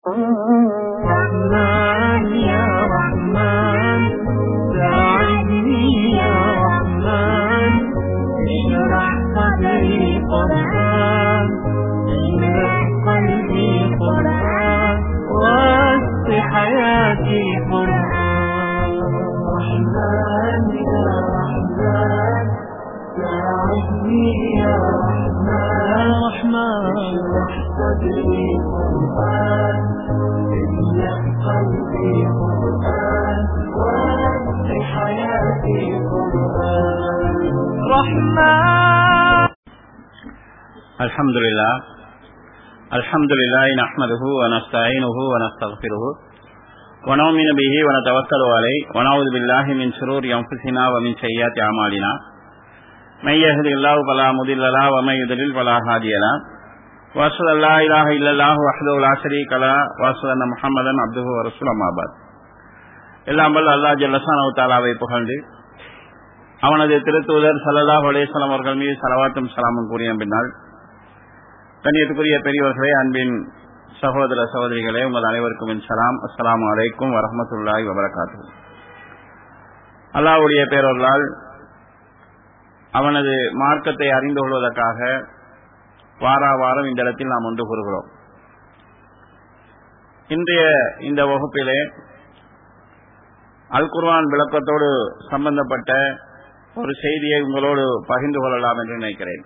رحمن يا رحمن ساعدني يا رحمن اشرح صدري قرآن املأ قلبي قرآن واسق حياتي قرآن رحمن يا رحمن ساعدني يا رحمن رحمن اشرح صدري قرآن املأ قلبي قرآن واسق حياتي قرآن رحمن الحمد لله الحمد لله نحمده ونستعينه ونستغفره ونؤمن به ونتوكل عليه ونعوذ بالله من شرور انفسنا ومن سيئات اعمالنا من يهد الله فلا مضل له ومن يضلل فلا هادي له واشهد ان لا اله الا الله وحده لا شريك له واشهد ان محمدا عبده ورسوله اما بعد எல்லாம் வல்ல அல்லாஹ் ஜல்லஷானஹு தஆலாவை புகழ்ந்து அவனது திருத்தூதர் ஸல்லல்லாஹு அலைஹி வஸல்லம் அவர்கள் மீது ஸலவாத்தும் ஸலாமும் கூறிய பின்னால் கண்ணியத்துக்குரிய பெரியவர்களே அன்பின் சகோதர சகோதரிகளே உங்கள் அனைவருக்கும் என் சலாம் அஸ்ஸலாமு அலைக்கும் வரஹ்மத்துல்லாஹி வபரகாத்துஹு அல்லாஹ்வுடைய பேரொருளால் அவனது மார்க்கத்தை அறிந்து கொள்வதற்காக வாரா வாரம் இந்த இடத்தில் நாம் ஒன்று கூறுகிறோம் இன்றைய இந்த வகுப்பிலே அல் குர்ஆன் விளக்கத்தோடு சம்பந்தப்பட்ட ஒரு செய்தியை உங்களோடு பகிர்ந்து கொள்ளலாம் என்று நினைக்கிறேன்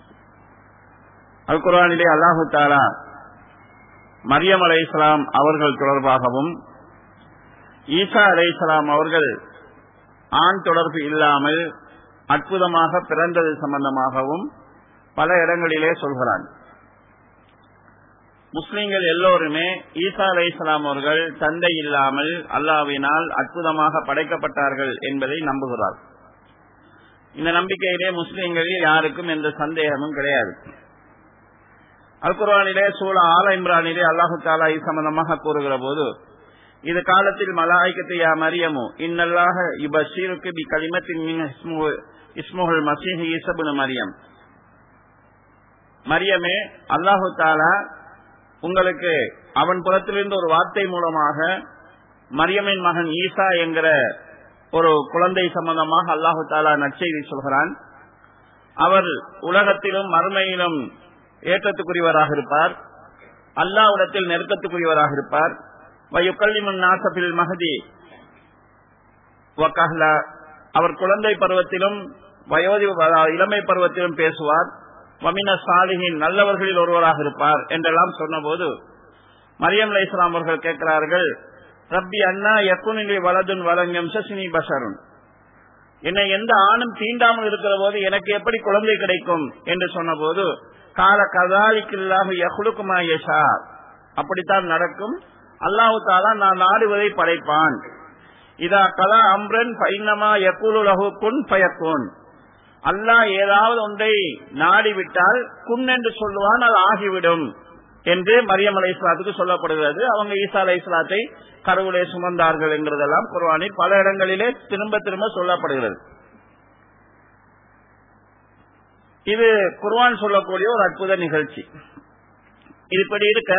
அல் குர்ஆனிலே அல்லாஹு தாலா மரியம் அலை இஸ்லாம் அவர்கள் தொடர்பாகவும் ஈசா அலை இஸ்லாம் அவர்கள் ஆண் தொடர்பு இல்லாமல் அற்புதமாக பிறந்தது சம்பந்தமாகவும் பல இடங்களிலே சொல்கிறான் முஸ்லிம்கள் எல்லோருமே ஈசா அலை இஸ்லாம் அவர்கள் தந்தை இல்லாமல் அல்லாவினால் அற்புதமாக படைக்கப்பட்டார்கள் என்பதை நம்புகிறார் இந்த நம்பிக்கையிலே முஸ்லிம்களில் யாருக்கும் எந்த சந்தேகமும் கிடையாது அல்குர்வானிலே சூழ ஆல இம்ரானிலே அல்லாஹு தாலா இது சம்பந்தமாக கூறுகிற போது இது காலத்தில் மலாய்க்கத்து யா மரியமு இன்னல்லாக இபஷீருக்கு பி கலிமத்தின் மின் இஸ்முகுல் மசீஹ் ஈசபுன மரியம் மரியமே அல்லாஹு தாலா உங்களுக்கு அவன் புறத்திலிருந்து ஒரு வார்த்தை மூலமாக மரியமின் மகன் ஈசா என்கிற ஒரு குழந்தை சம்பந்தமாக அல்லாஹு தாலா நற்செய்தி சொல்கிறான் அவர் உலகத்திலும் மறுமையிலும் ஏற்றத்துக்குரியவராக இருப்பார் அல்லாவிடத்தில் நெருக்கத்துக்குரியவராக இருப்பார் வயுக்கல்லிமுன் நாசபில் மகதி அவர் குழந்தை பருவத்திலும் வயோதி இளமை பருவத்திலும் பேசுவார் வமின சாலிகின் நல்லவர்களில் ஒருவராக இருப்பார் என்றெல்லாம் சொன்னபோது மரியம் அலை இஸ்லாம் அவர்கள் கேட்கிறார்கள் ரப்பி அண்ணா யக்குனிலே வலதுன் வலங்கம் சசினி பஷருன் என்னை எந்த ஆணும் தீண்டாமல் இருக்கிற போது எனக்கு எப்படி குழந்தை கிடைக்கும் என்று சொன்னபோது கால கதாலிக்கில்லாக யகுலுக்குமா யஷா அப்படித்தான் நடக்கும் அல்லாஹு தாலா நான் நாடுவதை படைப்பான் இதா கலா அம்ரன் பைனமா யக்குலு லகு குன் பயக்குன் அல்லாஹ் ஏதாவது ஒன்றை நாடிவிட்டால் குன் என்று சொல்லுவான் அது ஆகிவிடும் என்று மரியம் அலை இஸ்லாத்துக்கு சொல்லப்படுகிறது அவங்க ஈசா அலை இஸ்லாத்தை கருவிலே சுமந்தார்கள் என்கிறதெல்லாம் குர்வானில் பல இடங்களிலே திரும்ப திரும்ப சொல்லப்படுகிறது இது குர்வான் சொல்லக்கூடிய ஒரு அற்புத நிகழ்ச்சி இப்படி இருக்க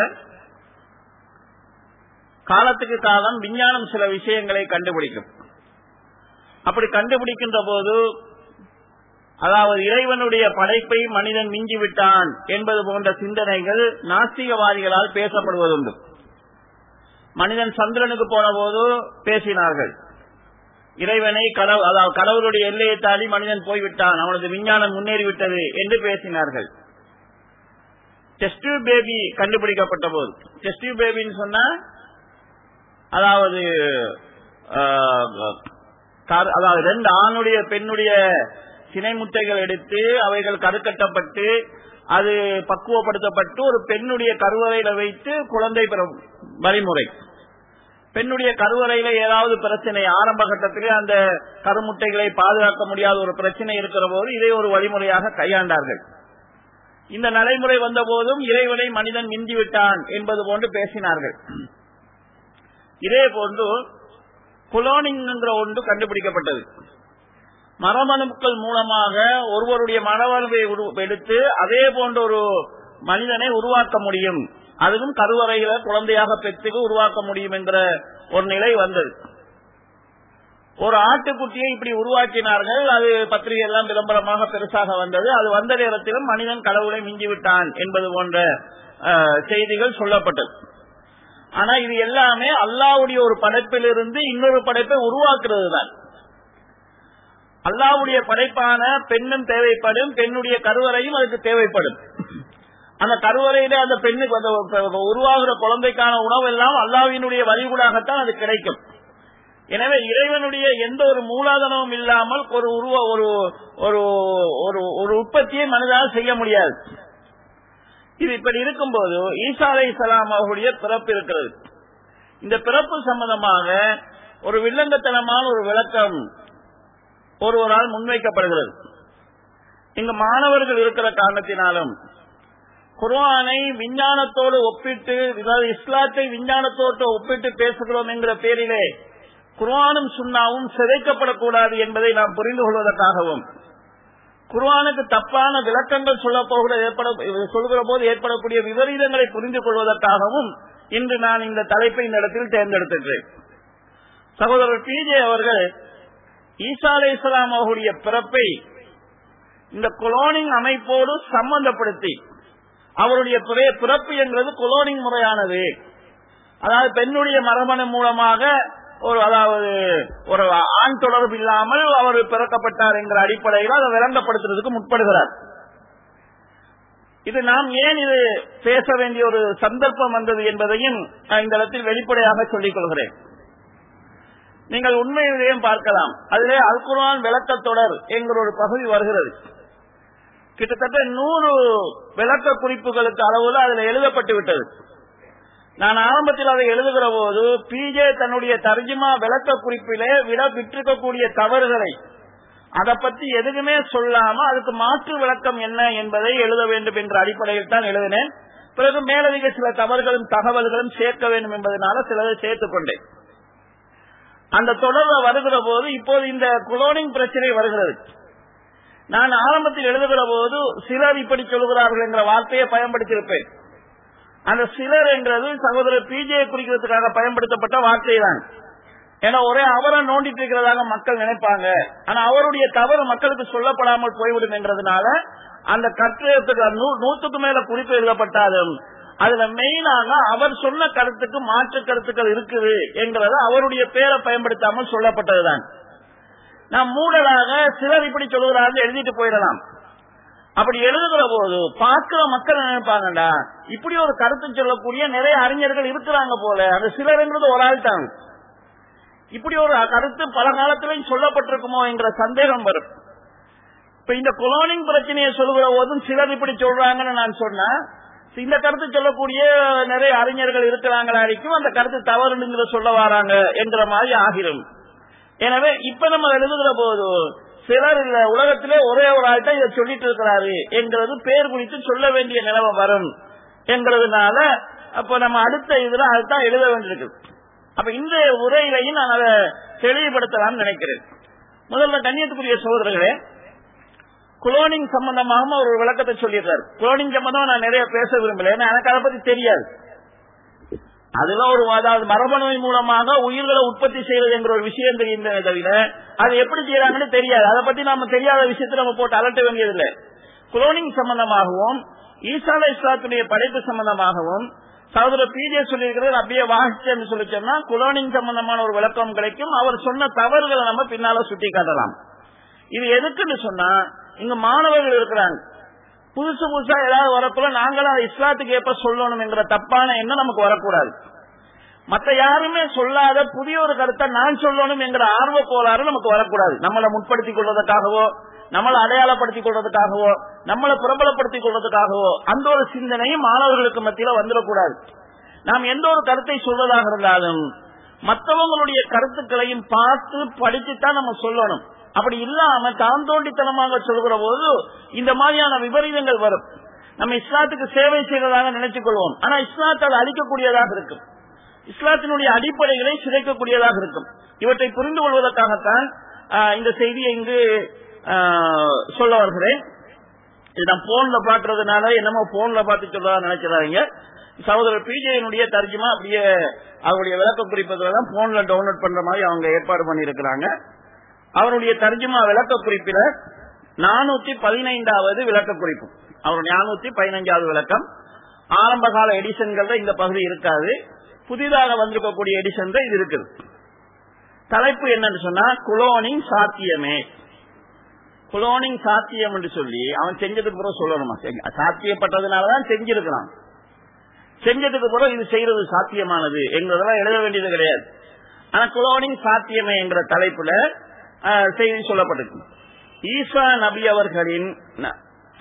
காலத்துக்கு காலம் விஞ்ஞானம் சில விஷயங்களை கண்டுபிடிக்கும் அப்படி கண்டுபிடிக்கின்ற போது அதாவது இறைவனுடைய படைப்பை மனிதன் மிஞ்சிவிட்டான் என்பது போன்ற சிந்தனைகள் நாஸ்திகவாதிகளால் பேசப்படுவதுண்டு மனிதன் சந்திரனுக்கு போன போது பேசினார்கள் இறைவனை கடவுள் அதாவது கடவுளுடைய எல்லையை தாண்டி மனிதன் போய்விட்டான் அவனது விஞ்ஞானம் முன்னேறிவிட்டது என்று பேசினார்கள் டெஸ்ட் பேபி கண்டுபிடிக்கப்பட்ட போது டெஸ்ட் பேபின்னு சொன்னா அதாவது அதாவது ரெண்டு ஆணுடைய பெண்ணுடைய சினை முட்டைகள் எடுத்து அவைகள் கருக்கட்டப்பட்டு அது பக்குவப்படுத்தப்பட்டு ஒரு பெண்ணுடைய கருவறையில வைத்து குழந்தை பெறும் வழிமுறை பெண்ணுடைய கருவறையில ஏதாவது பிரச்சனை ஆரம்ப கட்டத்திலே அந்த கருமுட்டைகளை பாதுகாக்க முடியாத ஒரு பிரச்சனை இருக்கிற போது இதை ஒரு வழிமுறையாக கையாண்டார்கள் இந்த நடைமுறை வந்த போதும் இறைவனை மனிதன் மிஞ்சிவிட்டான் என்பது போன்று பேசினார்கள் இதே போன்று குலோனிங் என்ற ஒன்று கண்டுபிடிக்கப்பட்டது மரமணுக்கள் மூலமாக ஒருவருடைய மனவளவை எடுத்து அதே போன்ற ஒரு மனிதனை உருவாக்க முடியும் அதுவும் கருவறையில குழந்தையாக பெற்றுக்கு உருவாக்க முடியும் என்கிற ஒரு நிலை வந்தது ஒரு ஆட்டுக்குட்டியை இப்படி உருவாக்கினார்கள் அது பத்திரிகை எல்லாம் விளம்பரமாக பெருசாக வந்தது அது வந்த நேரத்திலும் மனிதன் கடவுளை மிஞ்சிவிட்டான் என்பது போன்ற அஹ், செய்திகள் சொல்லப்பட்டது ஆனா இது எல்லாமே அல்லாவுடைய ஒரு படைப்பிலிருந்து இன்னொரு படைப்பை உருவாக்குறது தான் அல்லாவுடைய படைப்பான பெண்ணும் தேவைப்படும் பெண்ணுடைய கருவறையும் அதுக்கு தேவைப்படும் அந்த கருவறையில அந்த பெண்ணுக்கு அந்த உருவாகிற குழந்தைக்கான உணவு எல்லாம் அல்லாவினுடைய வழிகூடாகத்தான் அது கிடைக்கும் எனவே இறைவனுடைய எந்த ஒரு மூலாதனமும் இல்லாமல் ஒரு உருவ ஒரு ஒரு ஒரு ஒரு உற்பத்தியை மனிதனால் செய்ய முடியாது இது இப்படி இருக்கும்போது ஈசா அலை இஸ்லாம் அவர்களுடைய பிறப்பு இருக்கிறது இந்த பிறப்பு சம்பந்தமாக ஒரு வில்லங்கத்தனமான ஒரு விளக்கம் ஒருவரால் முன்வைக்கப்படுகிறது இங்கு மாணவர்கள் இருக்கிற காரணத்தினாலும் குர்ஆனை விஞ்ஞானத்தோடு ஒப்பிட்டு அதாவது இஸ்லாத்தை விஞ்ஞானத்தோடு ஒப்பிட்டு பேசுகிறோம் என்கிற பேரிலே குர்ஆனும் சுண்ணாவும் சிதைக்கப்படக்கூடாது என்பதை நாம் புரிந்து கொள்வதற்காகவும் குர்ஆனுக்கு தப்பான விளக்கங்கள் சொல்ல போகிற ஏற்பட சொல்கிற போது ஏற்படக்கூடிய விபரீதங்களை புரிந்து கொள்வதற்காகவும் இன்று நான் இந்த தலைப்பை இந்த இடத்தில் தேர்ந்தெடுத்திருக்கிறேன் சகோதரர் பிஜே அவர்கள் ஈசா அலை இஸ்லாம் அவர்களுடைய பிறப்பை இந்த குலோனிங் அமைப்போடு சம்பந்தப்படுத்தி அவருடைய பிற- பிறப்பு என்பது குலோனிங் முறையானது அதாவது பெண்ணுடைய மரபணு மூலமாக ஒரு அதாவது ஒரு ஆண் தொடர்பு இல்லாமல் அவர் பிறக்கப்பட்டார் என்கிற அடிப்படையில் அதை விளங்கப்படுத்துறதுக்கு முற்படுகிறார் இது நாம் ஏன் இது பேச வேண்டிய ஒரு சந்தர்ப்பம் வந்தது என்பதையும் நான் இந்த இடத்தில் வெளிப்படையாக சொல்லிக் கொள்கிறேன் நீங்கள் உண்மையிலேயும் பார்க்கலாம் அதிலே அல்குர்ஆன் விளக்கத் தொடர் என்கிற ஒரு பகுதி வருகிறது கிட்டத்தட்ட நூறு விளக்க குறிப்புகளுக்கு அளவுல அதில் எழுதப்பட்டு விட்டது நான் ஆரம்பத்தில் அதை எழுதுகிற போது பிஜே தன்னுடைய தர்ஜுமா விளக்க குறிப்பிலே விட விட்டிருக்கக்கூடிய தவறுகளை அதை பத்தி எதுவுமே சொல்லாம அதுக்கு மாற்று விளக்கம் என்ன என்பதை எழுத வேண்டும் என்ற அடிப்படையில் தான் எழுதினேன் பிறகு மேலதிக சில தவறுகளும் தகவல்களும் சேர்க்க வேண்டும் என்பதனால சிலதை சேர்த்துக் கொண்டேன் அந்த தொடர்ல வருகிற போது இப்போது இந்த குளோனிங் பிரச்சனை வருகிறது நான் ஆரம்பத்தில் எழுதுகிற போது சிலர் இப்படி சொல்கிறார்கள் என்ற வார்த்தையை பயன்படுத்தியிருப்பேன் அந்த சிலர் என்றது சகோதரர் பிஜே குறிக்கிறதுக்காக பயன்படுத்தப்பட்ட வார்த்தை தான் ஏன்னா ஒரே அவரை நோண்டிட்டு இருக்கிறதாக மக்கள் நினைப்பாங்க ஆனா அவருடைய தவறு மக்களுக்கு சொல்லப்படாமல் போய்விடும் என்றதுனால அந்த கட்டுரையத்துக்கு நூ- நூத்துக்கு மேல குறிப்பு எழுதப்பட்டாலும் அதுல மெயினாக அவர் சொன்ன கருத்துக்கு மாற்று கருத்துக்கள் இருக்குது என்கிறத அவருடைய பேரை பயன்படுத்தாமல் சொல்லப்பட்டதுதான் நாம் மூடலாக சிலர் இப்படி சொல்லுகிறார்கள் எழுதிட்டு போயிடலாம் அப்படி எழுதுகிற போது பார்க்கிற மக்கள் நினைப்பாங்கடா இப்படி ஒரு கருத்து சொல்லக்கூடிய நிறைய அறிஞர்கள் இருக்கிறாங்க போல அந்த சிலருங்கிறது ஒரு ஆள் தான் இப்படி ஒரு கருத்து பல காலத்திலும் சொல்லப்பட்டிருக்குமோ என்கிற சந்தேகம் வரும் இப்ப இந்த குலோனிங் பிரச்சனையை சொல்லுகிற போதும் சிலர் இப்படி சொல்றாங்கன்னு நான் சொன்னா இந்த கருத்து சொல்லக்கூடிய நிறைய அறிஞர்கள் இருக்கிறாங்களா இருக்கும் அந்த கருத்து தவறுங்கிற சொல்ல வராங்க என்கிற மாதிரி ஆகிரும் எனவே இப்ப நம்ம எழுதுகிற போது சிலர் இல்ல உலகத்திலே ஒரே ஒரு ஆள்கிட்ட இதை சொல்லிட்டு இருக்கிறாரு என்கிறது பேர் குறித்து சொல்ல வேண்டிய நிலைமை வரும் என்கிறதுனால அப்ப நம்ம அடுத்த இதுல அதுதான் எழுத வேண்டியிருக்கு அப்ப இந்த உரையிலையும் நான் அதை தெளிவுபடுத்தலாம்னு நினைக்கிறேன் முதல்ல கண்ணியத்துக்குரிய சகோதரர்களே குளோனிங் சம்பந்தமாக ஒரு விளக்கத்தை சொல்லியிருக்காரு குளோனிங் சம்பந்தமா நான் நிறைய பேச விரும்பல ஏன்னா எனக்கு அதை பத்தி தெரியாது அதுல ஒரு அதாவது மரபணுவை மூலமாக உயிர்களை உற்பத்தி செய்வது என்ற ஒரு விஷயம் தெரியுமே தவிர அது எப்படி செய்யறாங்கன்னு தெரியாது அதை பத்தி நாம தெரியாத விஷயத்தை நம்ம போட்டு அலட்ட வேண்டியதில்லை குளோனிங் சம்பந்தமாகவும் ஈசால இஸ்லாத்துடைய படைப்பு சம்பந்தமாகவும் சகோதரர் பிஜே சொல்லியிருக்கிறது அப்படியே வாசிச்சேன்னு சொல்லி சொன்னா குளோனிங் சம்பந்தமான ஒரு விளக்கம் கிடைக்கும் அவர் சொன்ன தவறுகளை நம்ம பின்னால சுட்டி காட்டலாம் இது எதுக்குன்னு சொன்னா இங்க மாணவர்கள் இருக்கிறாங்க புதுசு புதுசா ஏதாவது வரக்குள்ள நாங்களும் அதை இஸ்லாத்துக்கு ஏற்ப சொல்லணும் என்கிற தப்பான எண்ணம் நமக்கு வரக்கூடாது மத்த யாருமே சொல்லாத புதிய ஒரு கருத்தை நான் சொல்லணும் என்கிற ஆர்வ கோளாறு நமக்கு வரக்கூடாது நம்மளை முற்படுத்திக் கொள்வதற்காகவோ நம்மளை அடையாளப்படுத்திக் கொள்வதற்காகவோ நம்மளை பிரபலப்படுத்திக் கொள்வதற்காகவோ அந்த ஒரு சிந்தனையும் மாணவர்களுக்கு மத்தியில வந்துடக்கூடாது நாம் எந்த ஒரு கருத்தை சொல்வதாக இருந்தாலும் மற்றவங்களுடைய கருத்துக்களையும் பார்த்து படிச்சுதான் நம்ம சொல்லணும் அப்படி இல்லாம தான் தோண்டித்தனமாக சொல்கிற போது இந்த மாதிரியான விபரீதங்கள் வரும் நம்ம இஸ்லாத்துக்கு சேவை செய்வதாக நினைத்துக் கொள்வோம் ஆனா இஸ்லாத்தை அது அழிக்கக்கூடியதாக இருக்கும் இஸ்லாத்தினுடைய அடிப்படைகளை சிதைக்கக்கூடியதாக இருக்கும் இவற்றை புரிந்து கொள்வதற்காகத்தான் ஆஹ், இந்த செய்தியை இங்கு ஆஹ், சொல்ல வருகிறேன் இது நான் போன்ல பாக்குறதுனால என்னமோ போன்ல பார்த்து சொல்றதா நினைக்கிறாங்க சகோதரர் பிஜேனுடைய தர்ஜுமா அப்படியே அவருடைய விளக்க குறிப்புகளை தான் போன்ல டவுன்லோட் பண்ற மாதிரி அவங்க ஏற்பாடு பண்ணியிருக்கிறாங்க அவருடைய தர்ஜுமா விளக்க குறிப்பில நானூத்தி பதினைந்தாவது விளக்க குறிப்பு அவருடைய நானூத்தி பதினைஞ்சாவது விளக்கம் ஆரம்ப கால எடிஷன்கள் இந்த பகுதி இருக்காது புதிதாக வந்திருக்கக்கூடிய எடிஷன் இது இருக்குது தலைப்பு என்னன்னு சொன்னா குளோனிங் சாத்தியமே குளோனிங் சாத்தியம் என்று சொல்லி அவன் செஞ்சதுக்கு பிறகு சொல்லணுமா செஞ்ச- சாத்தியப்பட்டதுனாலதான் செஞ்சிருக்கிறான் செஞ்சதுக்கு பிறகு இது செய்யறது சாத்தியமானது என்கிறதெல்லாம் எழுத வேண்டியது கிடையாது ஆனா குளோனிங் சாத்தியமே என்கிற தலைப்புல ஆஹ், செய்தி சொல்லப்பட்டிருக்கு ஈசா நபி அவர்களின் ந-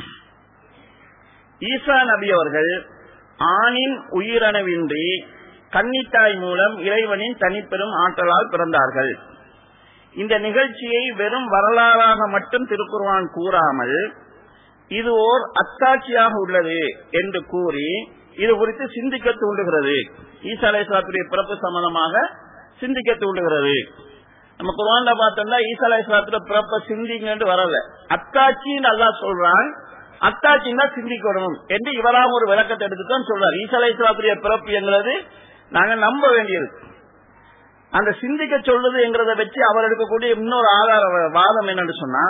ஈசா நபி அவர்கள் ஆணின் உயிரணுவின்றி கன்னித்தாய் மூலம் இறைவனின் தனிப்பெரும் ஆற்றலால் பிறந்தார்கள் இந்த நிகழ்ச்சியை வெறும் வரலாறாக மட்டும் திருக்குர்ஆன் கூறாமல் இது ஓர் அத்தாட்சியாக உள்ளது என்று கூறி இது குறித்து சிந்திக்க தூண்டுகிறது ஈசா அலைஹிஸ்ஸலாத்துடைய பிறப்பு சம்பந்தமாக சிந்திக்க தூண்டுகிறது நம்ம குர்ஆன்ல பார்த்தோம்னா ஈசா அலைஹிஸ்ஸலாத்துடைய பிறப்பை சிந்திங்கன்னு வரல அத்தாட்சின்னு அல்லாஹ் சொல்றான் அத்தாட்சின்னா சிந்திக்கணும் என்று இவராக ஒரு விளக்கத்தை எடுத்துதான் சொல்றார் ஈசா அலைஹிஸ்ஸலாத்துடைய பிறப்பு என்கிறது நாங்க நம்ப வேண்டியது அந்த சிந்திக்க சொல்றது என்கிறத வச்சு அவர் எடுக்கக்கூடிய இன்னொரு ஆதார வாதம் என்னன்னு சொன்னா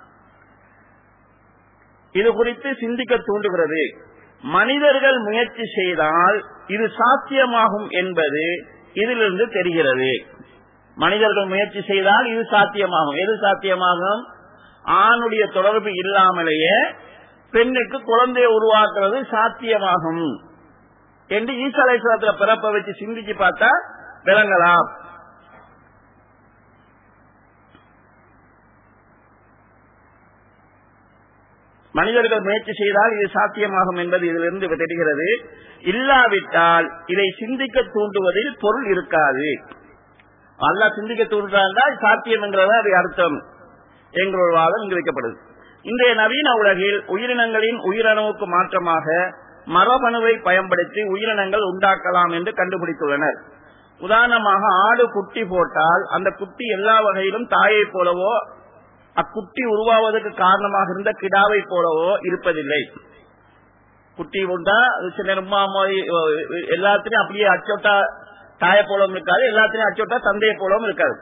இது குறித்து சிந்திக்க தூண்டுகிறது மனிதர்கள் முயற்சி செய்தால் இது சாத்தியமாகும் என்பது இதிலிருந்து தெரிகிறது மனிதர்கள் முயற்சி செய்தால் இது சாத்தியமாகும் எது சாத்தியமாகும் ஆணுடைய தொடர்பு இல்லாமலேயே பெண்ணுக்கு குழந்தையை உருவாக்குறது சாத்தியமாகும் என்று ஈசலேஸ்வரத்துல பிறப்பை வச்சு சிந்திச்சு பார்த்தா விளங்கலாம் மனிதர்கள் முயற்சி செய்தால் இது சாத்தியமாகும் என்பது இதிலிருந்து தெரிகிறது இல்லாவிட்டால் இதை சிந்திக்க தூண்டுவதில் பொருள் இருக்காது அல்லா சிந்திக்க தூண்டுறால் சாத்தியம் என்கிறதா அது அர்த்தம் என்கிற ஒரு வாதம் இங்கு வைக்கப்படுது இன்றைய நவீன உலகில் உயிரினங்களின் உயிரணுவுக்கு மாற்றமாக மரபணுவை பயன்படுத்தி உயிரினங்கள் உண்டாக்கலாம் என்று கண்டுபிடித்துள்ளனர் உதாரணமாக ஆடு குட்டி போட்டால் அந்த குட்டி எல்லா வகையிலும் தாயை போலவோ அக்குட்டி உருவாவதற்கு காரணமாக இருந்த கிடாவை போலவோ இருப்பதில்லை குட்டி உண்டா அது சில நேரம் உம்மா மாதிரி, அஹ், எல்லாத்திலையும் அப்படியே அச்சோட்டா தாயை போலவும் இருக்காது எல்லாத்திலையும் அச்சோட்டா தந்தையை போலவும் இருக்காது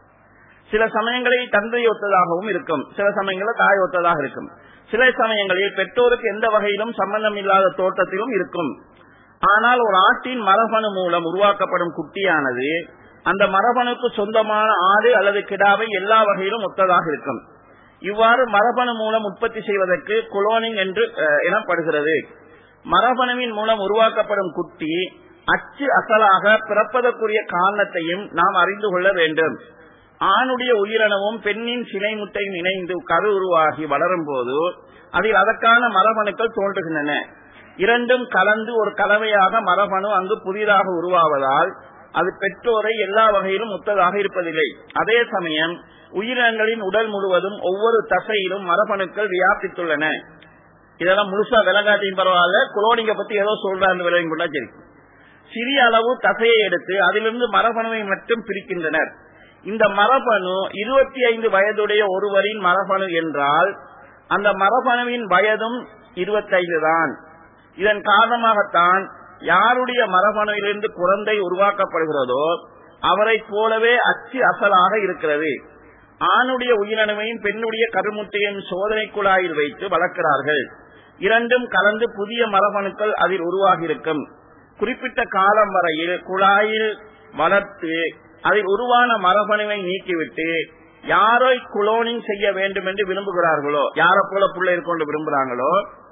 சில சமயங்களில் தந்தை ஒத்ததாகவும் இருக்கும் சில சமயங்களில் தாய் ஒத்ததாக இருக்கும் சில சமயங்களில் பெற்றோருக்கு எந்த வகையிலும் சம்பந்தம் இல்லாத தோட்டத்திலும் இருக்கும் ஆனால் ஒரு ஆட்டின் மரபணு மூலம் உருவாக்கப்படும் குட்டியானது அந்த மரபணுக்கு சொந்தமான ஆடு அல்லது கிடாவை எல்லா வகையிலும் ஒத்ததாக இருக்கும் இவ்வாறு மரபணு மூலம் உற்பத்தி செய்வதற்கு குளோனிங் என்று அஹ், எனப்படுகிறது மரபணுவின் மூலம் உருவாக்கப்படும் குட்டி அச்சு அசலாக பிறப்பதற்குரிய காரணத்தையும் நாம் அறிந்து கொள்ள வேண்டும் ஆணுடைய உயிரினமும் பெண்ணின் சினை முட்டையும் இணைந்து கரு உருவாகி வளரும் போது அதில் அதற்கான மரபணுக்கள் தோன்றுகின்றன இரண்டும் கலந்து ஒரு கலவையாக மரபணு அங்கு புதிதாக உருவாவதால் அது பெற்றோரை எல்லா வகையிலும் ஒத்ததாக இருப்பதில்லை அதே சமயம் உயிரினங்களின் உடல் முழுவதும் ஒவ்வொரு தசையிலும் மரபணுக்கள் வியாபித்துள்ளன இதெல்லாம் முழுசா விலங்காட்டியும் பரவாயில்ல குளோனிங்க பத்தி ஏதோ சொல்றாரு விலங்கு கொண்டா சரி சிறிய அளவு தசையை எடுத்து அதிலிருந்து மரபணுவை மட்டும் பிரிக்கின்றனர் இந்த மரபணு இருபத்தி ஐந்து வயதுடைய ஒருவரின் மரபணு என்றால் அந்த மரபணுவின் வயதும் இருபத்தைந்து தான் இதன் காரணமாகத்தான் யாருடைய மரபணுவிலிருந்து குழந்தை உருவாக்கப்படுகிறதோ அவரை போலவே அச்சு அசலாக இருக்கிறது ஆணுடைய உயிரணுவையும் பெண்ணுடைய கருமுட்டையும் சோதனை குழாயில் வைத்து வளர்க்கிறார்கள் இரண்டும் கலந்து புதிய மரபணுக்கள் அதில் உருவாகியிருக்கும் குறிப்பிட்ட காலம் வரையில் குழாயில் வளர்த்து அதில் உருவான மரபணுவை நீக்கிவிட்டு யாரை குளோனிங் செய்ய வேண்டும் என்று விரும்புகிறார்களோ யாரை போல பிள்ளை கொண்டு விரும்புகிறாங்களோ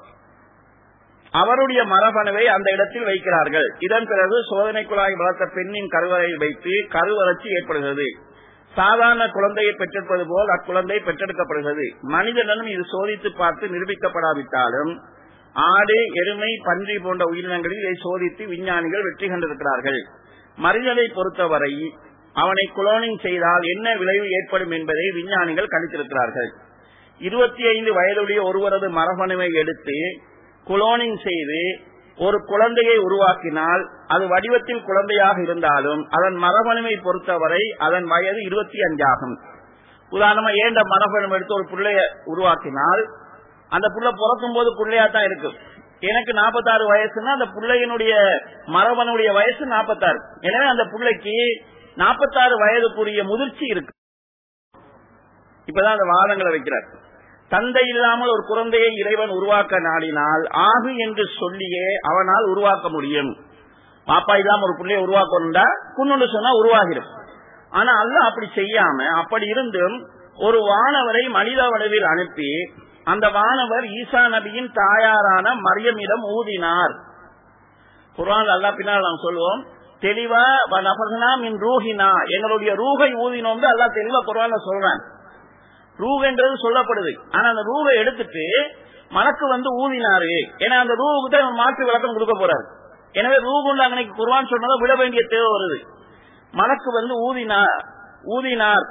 அவருடைய மரபணுவை அந்த இடத்தில் வைக்கிறார்கள் இதன் பிறகு சோதனை குழாய் வளர்த்த பெண்ணின் கருவறையில் வைத்து கருவளர்ச்சி ஏற்படுகிறது சாதாரண குழந்தையை பெற்றெடுப்பது போல் அக்குழந்தை பெற்றெடுக்கப்படுகிறது மனிதனும் இது சோதித்து பார்த்து நிரூபிக்கப்படாவிட்டாலும் ஆடு எருமை பன்றி போன்ற உயிரினங்களில் இதை சோதித்து விஞ்ஞானிகள் வெற்றி கண்டிருக்கிறார்கள் மனிதனை பொறுத்தவரை அவனை குளோனிங் செய்தால் என்ன விளைவு ஏற்படும் என்பதை விஞ்ஞானிகள் கணித்திருக்கிறார்கள் இருபத்தி ஐந்து வயதுடைய ஒருவரது மரபணுவை எடுத்து குளோனிங் செய்து ஒரு குழந்தையை உருவாக்கினால் அது வடிவத்தில் குழந்தையாக இருந்தாலும் அதன் மரபணுவை பொறுத்தவரை அதன் வயது இருபத்தி அஞ்சாகும் உதாரணமா ஏண்ட மரபணு எடுத்து ஒரு பிள்ளைய உருவாக்கினால் அந்த புள்ள பிறக்கும் போது பிள்ளையா தான் இருக்கு எனக்கு நாற்பத்தாறு வயசுன்னா அந்த பிள்ளையினுடைய மரபனுடைய வயசு நாற்பத்தாறு எனவே அந்த பிள்ளைக்கு நாற்பத்தாறு வயதுக்குரிய முதிர்ச்சி இருக்கு இப்பதான் அந்த வாதங்களை வைக்கிறார் தந்தை இல்லாமல் ஒரு குழந்தையை இறைவன் உருவாக்க நாடினால் ஆகு என்று சொல்லியே அவனால் உருவாக்க முடியும் பாப்பா இல்லாம ஒரு பிள்ளையை உருவாக்கணும்டா குன்னு சொன்னா உருவாகிடும் ஆனா அல்ல அப்படி செய்யாம அப்படி இருந்தும் ஒரு வானவரை மனித வடிவில் அனுப்பி அந்த வானவர் ஈசா நபியின் தாயாரான மரியமிடம் ஊதினார் குரான் அல்லா பின்னால் நாம் சொல்லுவோம் தெளிவா மின் ரூஹினா எங்களுடைய ரூகை ஊதினோம் அல்லா தெளிவா குரான்ல சொல்றான் ரூகன்றது சொல்லப்படுது ஆனா அந்த ரூகை எடுத்துட்டு மலக்கு வந்து ஊதினாரு ஏன்னா அந்த ரூவுக்கு தான் மாற்று விளக்கம் கொடுக்க போறாரு எனவே ரூகுண்டு அன்னைக்கு குர்வான் சொன்னதை விட வேண்டிய தேவை வருது மலக்கு வந்து ஊதினார் ஊதினார்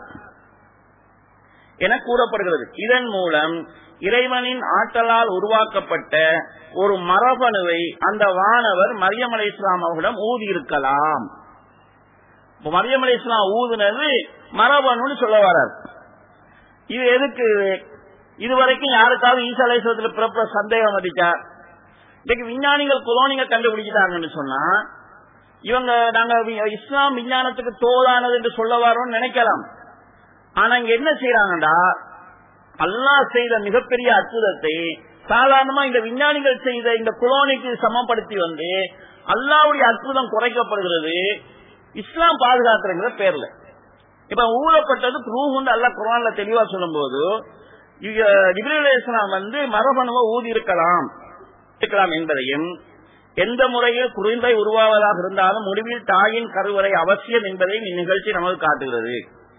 என கூறப்படுகிறது இதன் மூலம் இறைவனின் ஆற்றலால் உருவாக்கப்பட்ட ஒரு மரபணுவை அந்த வானவர் மரியம் அலை இஸ்லாம் அவர்களிடம் ஊதி இருக்கலாம் மரியம் அலை இஸ்லாம் ஊதுனது மரபணுன்னு சொல்ல வரார் இது எதுக்கு இதுவரைக்கும் யாருக்காவது ஈசா அலைசத்துல பிறப்ப சந்தேகம் வந்துச்சா இன்னைக்கு விஞ்ஞானிகள் குலோனிங்க கண்டுபிடிச்சிட்டாங்கன்னு சொன்னா இவங்க நாங்க இஸ்லாம் விஞ்ஞானத்துக்கு தோதானது என்று சொல்ல வரோம்னு நினைக்கலாம் ஆனா இங்க என்ன செய்யறாங்கடா அல்லாஹ் செய்த மிகப்பெரிய அற்புதத்தை சாதாரணமா இந்த விஞ்ஞானிகள் செய்த இந்த குலோனிக்கு சமப்படுத்தி வந்து அல்லாவுடைய அற்புதம் குறைக்கப்படுகிறது இஸ்லாம் பாதுகாக்கிறங்கிற பேர்ல இப்ப ஊழப்பட்டது ரூஹுண்டு அல்ல குரான்ல தெளிவா சொல்லும் போது இஸ்லாம் வந்து மரபணுவை ஊதி இருக்கலாம் இருக்கலாம் என்பதையும் எந்த முறையில் குறுந்தை உருவாவதாக இருந்தாலும் முடிவில் தாயின் கருவறை அவசியம் என்பதையும் இந்நிகழ்ச்சி நமக்கு காட்டுகிறது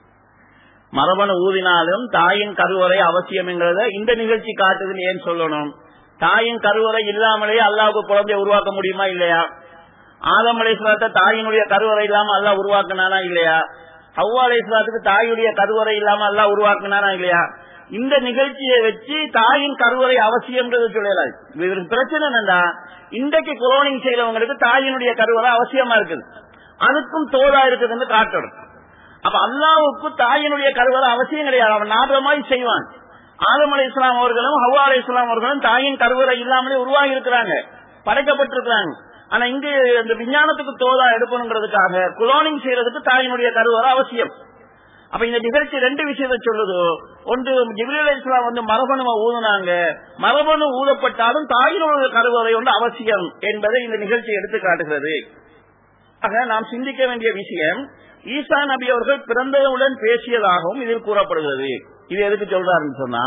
மரபணு ஊதினாலும் தாயின் கருவறை அவசியம் என்கிறத இந்த நிகழ்ச்சி காட்டுதுன்னு ஏன் சொல்லணும் தாயின் கருவறை இல்லாமலேயே அல்லாவுக்கு குழந்தைய உருவாக்க முடியுமா இல்லையா ஆதம் அலைஸ்லாத்த தாயினுடைய கருவறை இல்லாம அல்லா உருவாக்குனானா இல்லையா ஹவ்வா அலைஸ்லாத்துக்கு தாயுடைய கருவறை இல்லாம அல்லா உருவாக்குனானா இல்லையா இந்த நிகழ்ச்சியை வச்சு தாயின் கருவறை அவசியம்ன்றது சொல்லலாது இவருக்கு பிரச்சனை என்னண்டா இன்றைக்கு குலோனிங் செய்யறவங்களுக்கு தாயினுடைய கருவறை அவசியமா இருக்குது அதுக்கும் தோதா இருக்குதுன்னு காட்டணும் அப்ப அல்லாவுக்கு தாயினுடைய கருவறை அவசியம் கிடையாது அவன் நாடுற மாதிரி செய்வான் ஆதம் அலி இஸ்லாம் அவர்களும் ஹவ்வா அலி இஸ்லாம் அவர்களும் தாயின் கருவறை இல்லாமலே உருவாகி இருக்கிறாங்க படைக்கப்பட்டிருக்கிறாங்க ஆனா இங்கு இந்த விஞ்ஞானத்துக்கு தோதா எடுக்கணுங்கிறதுக்காக குலோனிங் செய்யறதுக்கு தாயினுடைய கருவறை அவசியம் அப்ப இந்த நிகழ்ச்சி ரெண்டு விஷயத்தை சொல்லுது ஒன்று ஜிபிரி இஸ்லாம் வந்து மரபணுவை ஊதுனாங்க மரபணு ஊதப்பட்டாலும் தாயினுடைய கருவறை ஒன்று அவசியம் என்பதை இந்த நிகழ்ச்சி எடுத்து காட்டுகிறது ஆக நாம் சிந்திக்க வேண்டிய விஷயம் ஈசா நபி அவர்கள் பிறந்தவுடன் பேசியதாகவும் இதில் கூறப்படுகிறது இது எதுக்கு சொல்றாருன்னு சொன்னா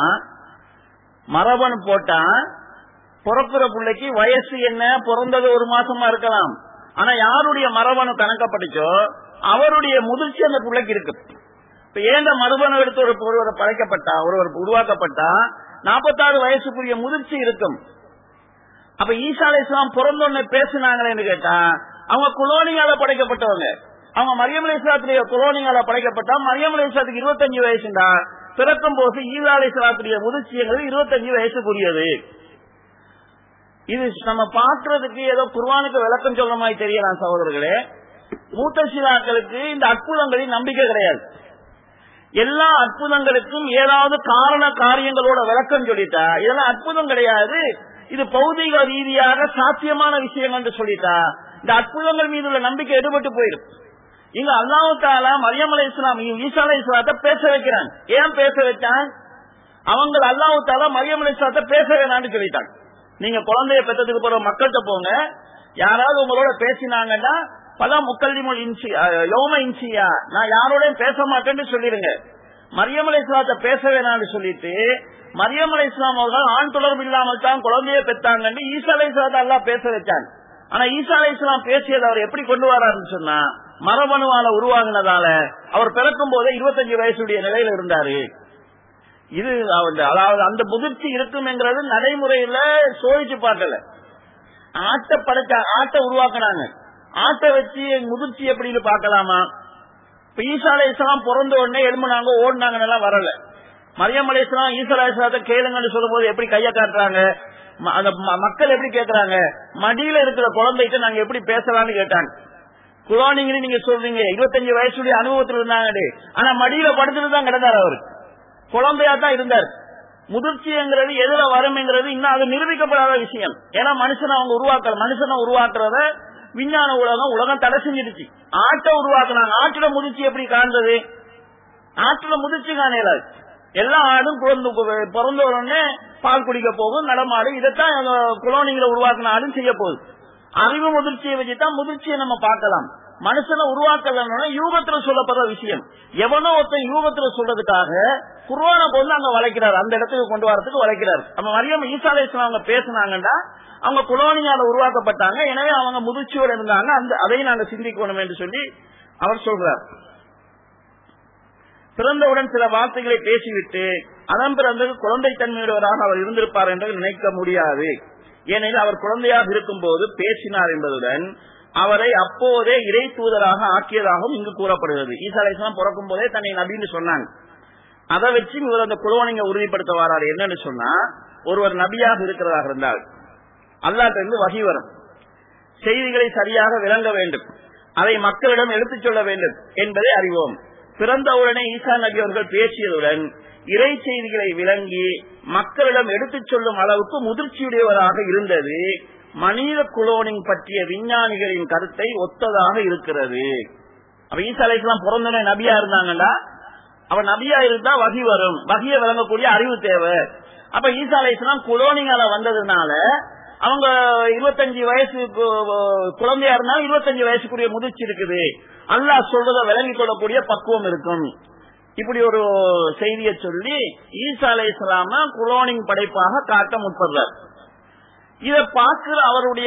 மரபணு போட்டா பிறப்புற பிள்ளைக்கு வயசு என்ன பிறந்தது ஒரு மாசமா இருக்கலாம் ஆனா யாருடைய மரபணு கணக்கப்பட்டுச்சோ அவருடைய முதிர்ச்சி அந்த பிள்ளைக்கு இருக்கு இப்ப ஏன் மரபணு எடுத்து ஒரு ஒருவர் படைக்கப்பட்டா ஒருவர் உருவாக்கப்பட்டா நாற்பத்தாறு வயசுக்குரிய முதிர்ச்சி இருக்கும் அப்ப ஈசா அலிஸ்லாம் பிறந்தோன்னு பேசினாங்களேன்னு கேட்டா அவங்க குலோனியால படைக்கப்பட்டவங்க அவங்க மரியம் அலிஸ்லாத்துடைய குலோனியால படைக்கப்பட்டா மரியம் அலிஸ்லாத்துக்கு இருபத்தஞ்சு வயசுண்டா பிறக்கும் போது ஈசா அலிஸ்லாத்துடைய முதிர்ச்சிங்கிறது இருபத்தஞ்சு வயசுக்குரியது இது நம்ம பாக்குறதுக்கு ஏதோ குர்வானுக்கு விளக்கம் சொல்ற மாதிரி தெரியலாம் சகோதரர்களே மூத்த சிலாக்களுக்கு இந்த அற்புதங்களின் நம்பிக்கை கிடையாது எல்லா அற்புதங்களுக்கும் ஏதாவது காரண காரியங்களோட விளக்கம் சொல்லிட்டா இதெல்லாம் அற்புதம் கிடையாது இது பௌதிக ரீதியாக சாத்தியமான விஷயம் என்று சொல்லிட்டா இந்த அற்புதங்கள் மீது உள்ள நம்பிக்கை எடுபட்டு போயிடும் இங்க அல்லாவுத்தாலா மரியம் அலை இஸ்லாம் ஈசா அலை இஸ்லாத்தை பேச வைக்கிறான் ஏன் பேச வச்சான் அவங்க அல்லாவுத்தாலா மரியம் அலை இஸ்லாத்தை பேச வேணாம்னு சொல்லிட்டாங்க நீங்க குழந்தைய பெற்றதுக்கு போற மக்கள்கிட்ட போங்க யாராவது உங்களோட பேசினாங்கன்னா பல முக்கல்லிமுல் இன்சி யோம இன்சியா நான் யாரோடையும் பேச மாட்டேன்னு சொல்லிருங்க மரியம் அலை இஸ்லாத்தை பேச வேணாம்னு சொல்லிட்டு மரியம் அலை இஸ்லாம் அவர்கள் ஆண் தொடர்பு இல்லாமல் தான் குழந்தைய பெற்றாங்கன்னு ஈசா அலை இஸ்லாத்தை எல்லாம் பேச வச்சாங்க ஆனா ஈசா அலை இஸ்லாம் பேசியதை அவர் எப்படி கொண்டு வராருன்னு சொன்னா மரபணுவால உருவாகினதால அவர் பிறக்கும் போதே இருபத்தஞ்சு வயசுடைய நிலையில இருந்தாரு இது அதாவது அந்த முதிர்ச்சி இருக்கும் என்கிறது நடைமுறையில சோதிச்சு பார்க்கல ஆட்டை படைச்ச ஆட்டை உருவாக்குனாங்க ஆட்டை வச்சு முதிர்ச்சி எப்படின்னு பார்க்கலாமா இப்ப ஈசா அலை இஸ்லாம் பிறந்த உடனே எழும்புனாங்க ஓடினாங்கன்னு எல்லாம் வரல மரியம் அலை இஸ்லாம் ஈசா அலை இஸ்லாத்தை கேளுங்கன்னு சொல்லும் போது எப்படி கைய காட்டுறாங்க அந்த மக்கள் எப்படி கேக்குறாங்க மடியில இருக்கிற குழந்தைகிட்ட நாங்க எப்படி பேசலாம்னு கேட்டாங்க குழானிங்கன்னு நீங்க சொல்றீங்க இருபத்தஞ்சு வயசுடைய அனுபவத்தில் இருந்தாங்க ஆனா மடியில படுத்துட்டு தான் கிடந்தார் அவரு குழந்தையா தான் இருந்தார் முதிர்ச்சிங்கிறது எதுல வரும்ங்கிறது இன்னும் அது நிரூபிக்கப்படாத விஷயம் ஏன்னா மனுஷனை அவங்க உருவாக்குற மனுஷனை உருவாக்குறத விஞ்ஞான உலகம் உலகம் தடை செஞ்சிருச்சு ஆட்டை உருவாக்குனாங்க ஆட்டுல முதிர்ச்சி எப்படி காண்றது ஆட்டுல முதிர்ச்சி காணலாது எல்லா ஆடும் பிறந்து பிறந்த உடனே பால் குடிக்க போகும் நடமாடு இதைத்தான் குலோனிங்களை உருவாக்கின ஆடும் செய்ய போகுது அறிவு முதிர்ச்சியை வச்சுதான் முதிர்ச்சியை நம்ம பார்க்கலாம் மனுஷனை உருவாக்கலன்னா யூகத்துல சொல்லப்படுற விஷயம் எவனோ ஒருத்தன் யூகத்துல சொல்றதுக்காக குர்வானை கொண்டு அங்க வளைக்கிறார் அந்த இடத்துக்கு கொண்டு வரதுக்கு வளைக்கிறார் நம்ம மரியம் ஈசா அலைஹிஸ்ஸலாம் அவங்க பேசினாங்கன்னா அவங்க குலோனியால உருவாக்கப்பட்டாங்க எனவே அவங்க முதிர்ச்சியோட இருந்தாங்க அந்த அதையும் நாங்க சிந்திக்கணும் என்று சொல்லி அவர் சொல்றார் பிறந்தவுடன் சில வார்த்தைகளை பேசிவிட்டு அதன் பிறகு குழந்தை தன்மையுடையவராக அவர் இருந்திருப்பார் என்று நினைக்க முடியாது ஏனெனில் அவர் குழந்தையாக இருக்கும் போது பேசினார் என்பதுடன் அவரை அப்போதே இறை தூதராக ஆக்கியதாகவும் இங்கு கூறப்படுகிறது ஈசா அலைஹிஸ்ஸலாம் பிறக்கும் போதே தன்னை நபின்னு சொன்னாங்க அதை வச்சு இவர் அந்த குலவனிங்க உறுதிப்படுத்த வராரு என்னன்னு சொன்னா ஒருவர் நபியாக இருக்கிறதாக இருந்தால் அல்லாட்ட இருந்து வகி வரும் செய்திகளை சரியாக விளங்க வேண்டும் அதை மக்களிடம் எடுத்துச் சொல்ல வேண்டும் என்பதை அறிவோம் பிறந்தவுடனே ஈசா நபி அவர்கள் பேசியதுடன் இறை செய்திகளை விளங்கி மக்களிடம் எடுத்துச் சொல்லும் அளவுக்கு முதிர்ச்சியுடையவராக இருந்தது மனித குலோனிங் பற்றிய விஞ்ஞானிகளின் கருத்தை ஒத்ததாக இருக்கிறது அப்ப ஈசா அலைஹிஸ்ஸலாம் பிறந்தோடனே நபியா இருந்தாங்கன்னா அவன் நபியா இருந்தா வகி வரும் வகிய விளங்கக்கூடிய அறிவு தேவை அப்ப ஈசா அலைஹிஸ்ஸலாம் குலோனிங்கால வந்ததுனால அவங்க இருபத்தஞ்சு வயசு கு- குழந்தையா இருந்தாலும் இருபத்தஞ்சு வயசுக்குரிய முதிர்ச்சி இருக்குது அல்லாஹ் சொல்றத விளங்கிக் கொள்ளக்கூடிய பக்குவம் இருக்கும் இப்படி ஒரு செய்தியை சொல்லி ஈசா அலை இஸ்லாம குலோனிங் படைப்பாக காட்ட முற்படுறார் இத பார்க்கிற அவருடைய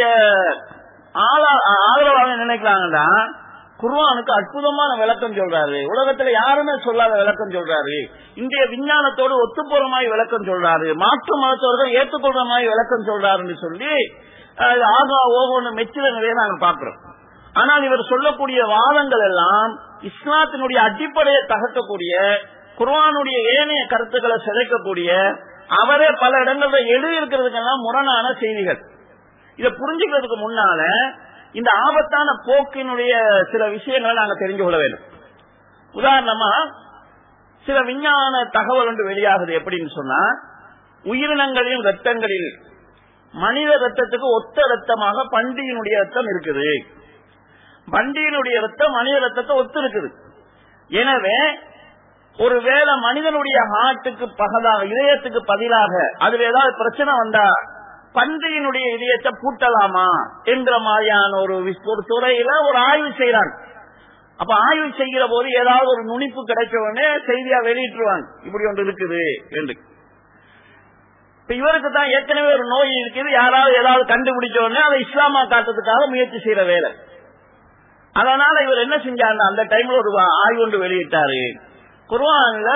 ஆளா- ஆதரவாக நினைக்கிறாங்கன்னா குர்ஆனுக்கு அற்புதமான விளக்கம் சொல்றாரு உலகத்துல யாருமே சொல்லாத விளக்கம் சொல்றாரு இந்திய விஞ்ஞானத்தோடு ஒத்துப்போறமாய் விளக்கம் சொல்றாரு மாற்று மதத்தவர்கள் ஏற்றுக்கொள்ற மாதிரி விளக்கம் சொல்றாருன்னு சொல்லி அஹ், ஆகா ஓகோன்னு மெச்சில நிறைய நாங்க பாக்குறோம் ஆனால் இவர் சொல்லக்கூடிய வாதங்கள் எல்லாம் இஸ்லாத்தினுடைய அடிப்படையை தகர்க்கக்கூடிய குர்ஆனுடைய ஏனைய கருத்துக்களை சிதைக்கக்கூடிய அவரே பல இடங்கள்ல எழுதியிருக்கிறதுக்கெல்லாம் முரணான செய்திகள் இதை புரிஞ்சுக்கிறதுக்கு முன்னால இந்த ஆபத்தான போக்கினுடைய சில விஷயங்களை நாங்க தெரிஞ்சு கொள்ள வேண்டும் உதாரணமா சில விஞ்ஞான தகவல் ஒன்று வெளியாகுது எப்படின்னு சொன்னா உயிரினங்களின் ரத்தங்களில் மனித ரத்தத்துக்கு ஒத்த ரத்தமாக பண்டியினுடைய ரத்தம் இருக்குது பண்டியினுடைய ரத்தம் மனித ரத்தத்தை ஒத்து இருக்குது எனவே ஒருவேளை மனிதனுடைய ஹார்ட்டுக்கு பகலாக இதயத்துக்கு பதிலாக அதுல ஏதாவது பிரச்சனை வந்தா பன்றியினுடைய இதயத்தை பூட்டலாமா என்ற மாதிரியான ஒரு வி- ஒரு துறையில ஒரு ஆய்வு செய்யறாங்க அப்ப ஆய்வு செய்கிற போது ஏதாவது ஒரு நுனிப்பு கிடைச்ச உடனே செய்தியா வெளியிட்டுருவாங்க இப்படி ஒன்று இருக்குது என்று இப்ப இவருக்கு தான் ஏற்கனவே ஒரு நோய் இருக்குது யாராவது ஏதாவது கண்டுபிடிச்ச உடனே அதை இஸ்லாமா காட்டுறதுக்காக முயற்சி செய்யற வேலை அதனால இவர் என்ன செஞ்சாருன்னா அந்த டைம்ல ஒரு ஆய்வு ஒன்று வெளியிட்டாரு குர்ஆன்ல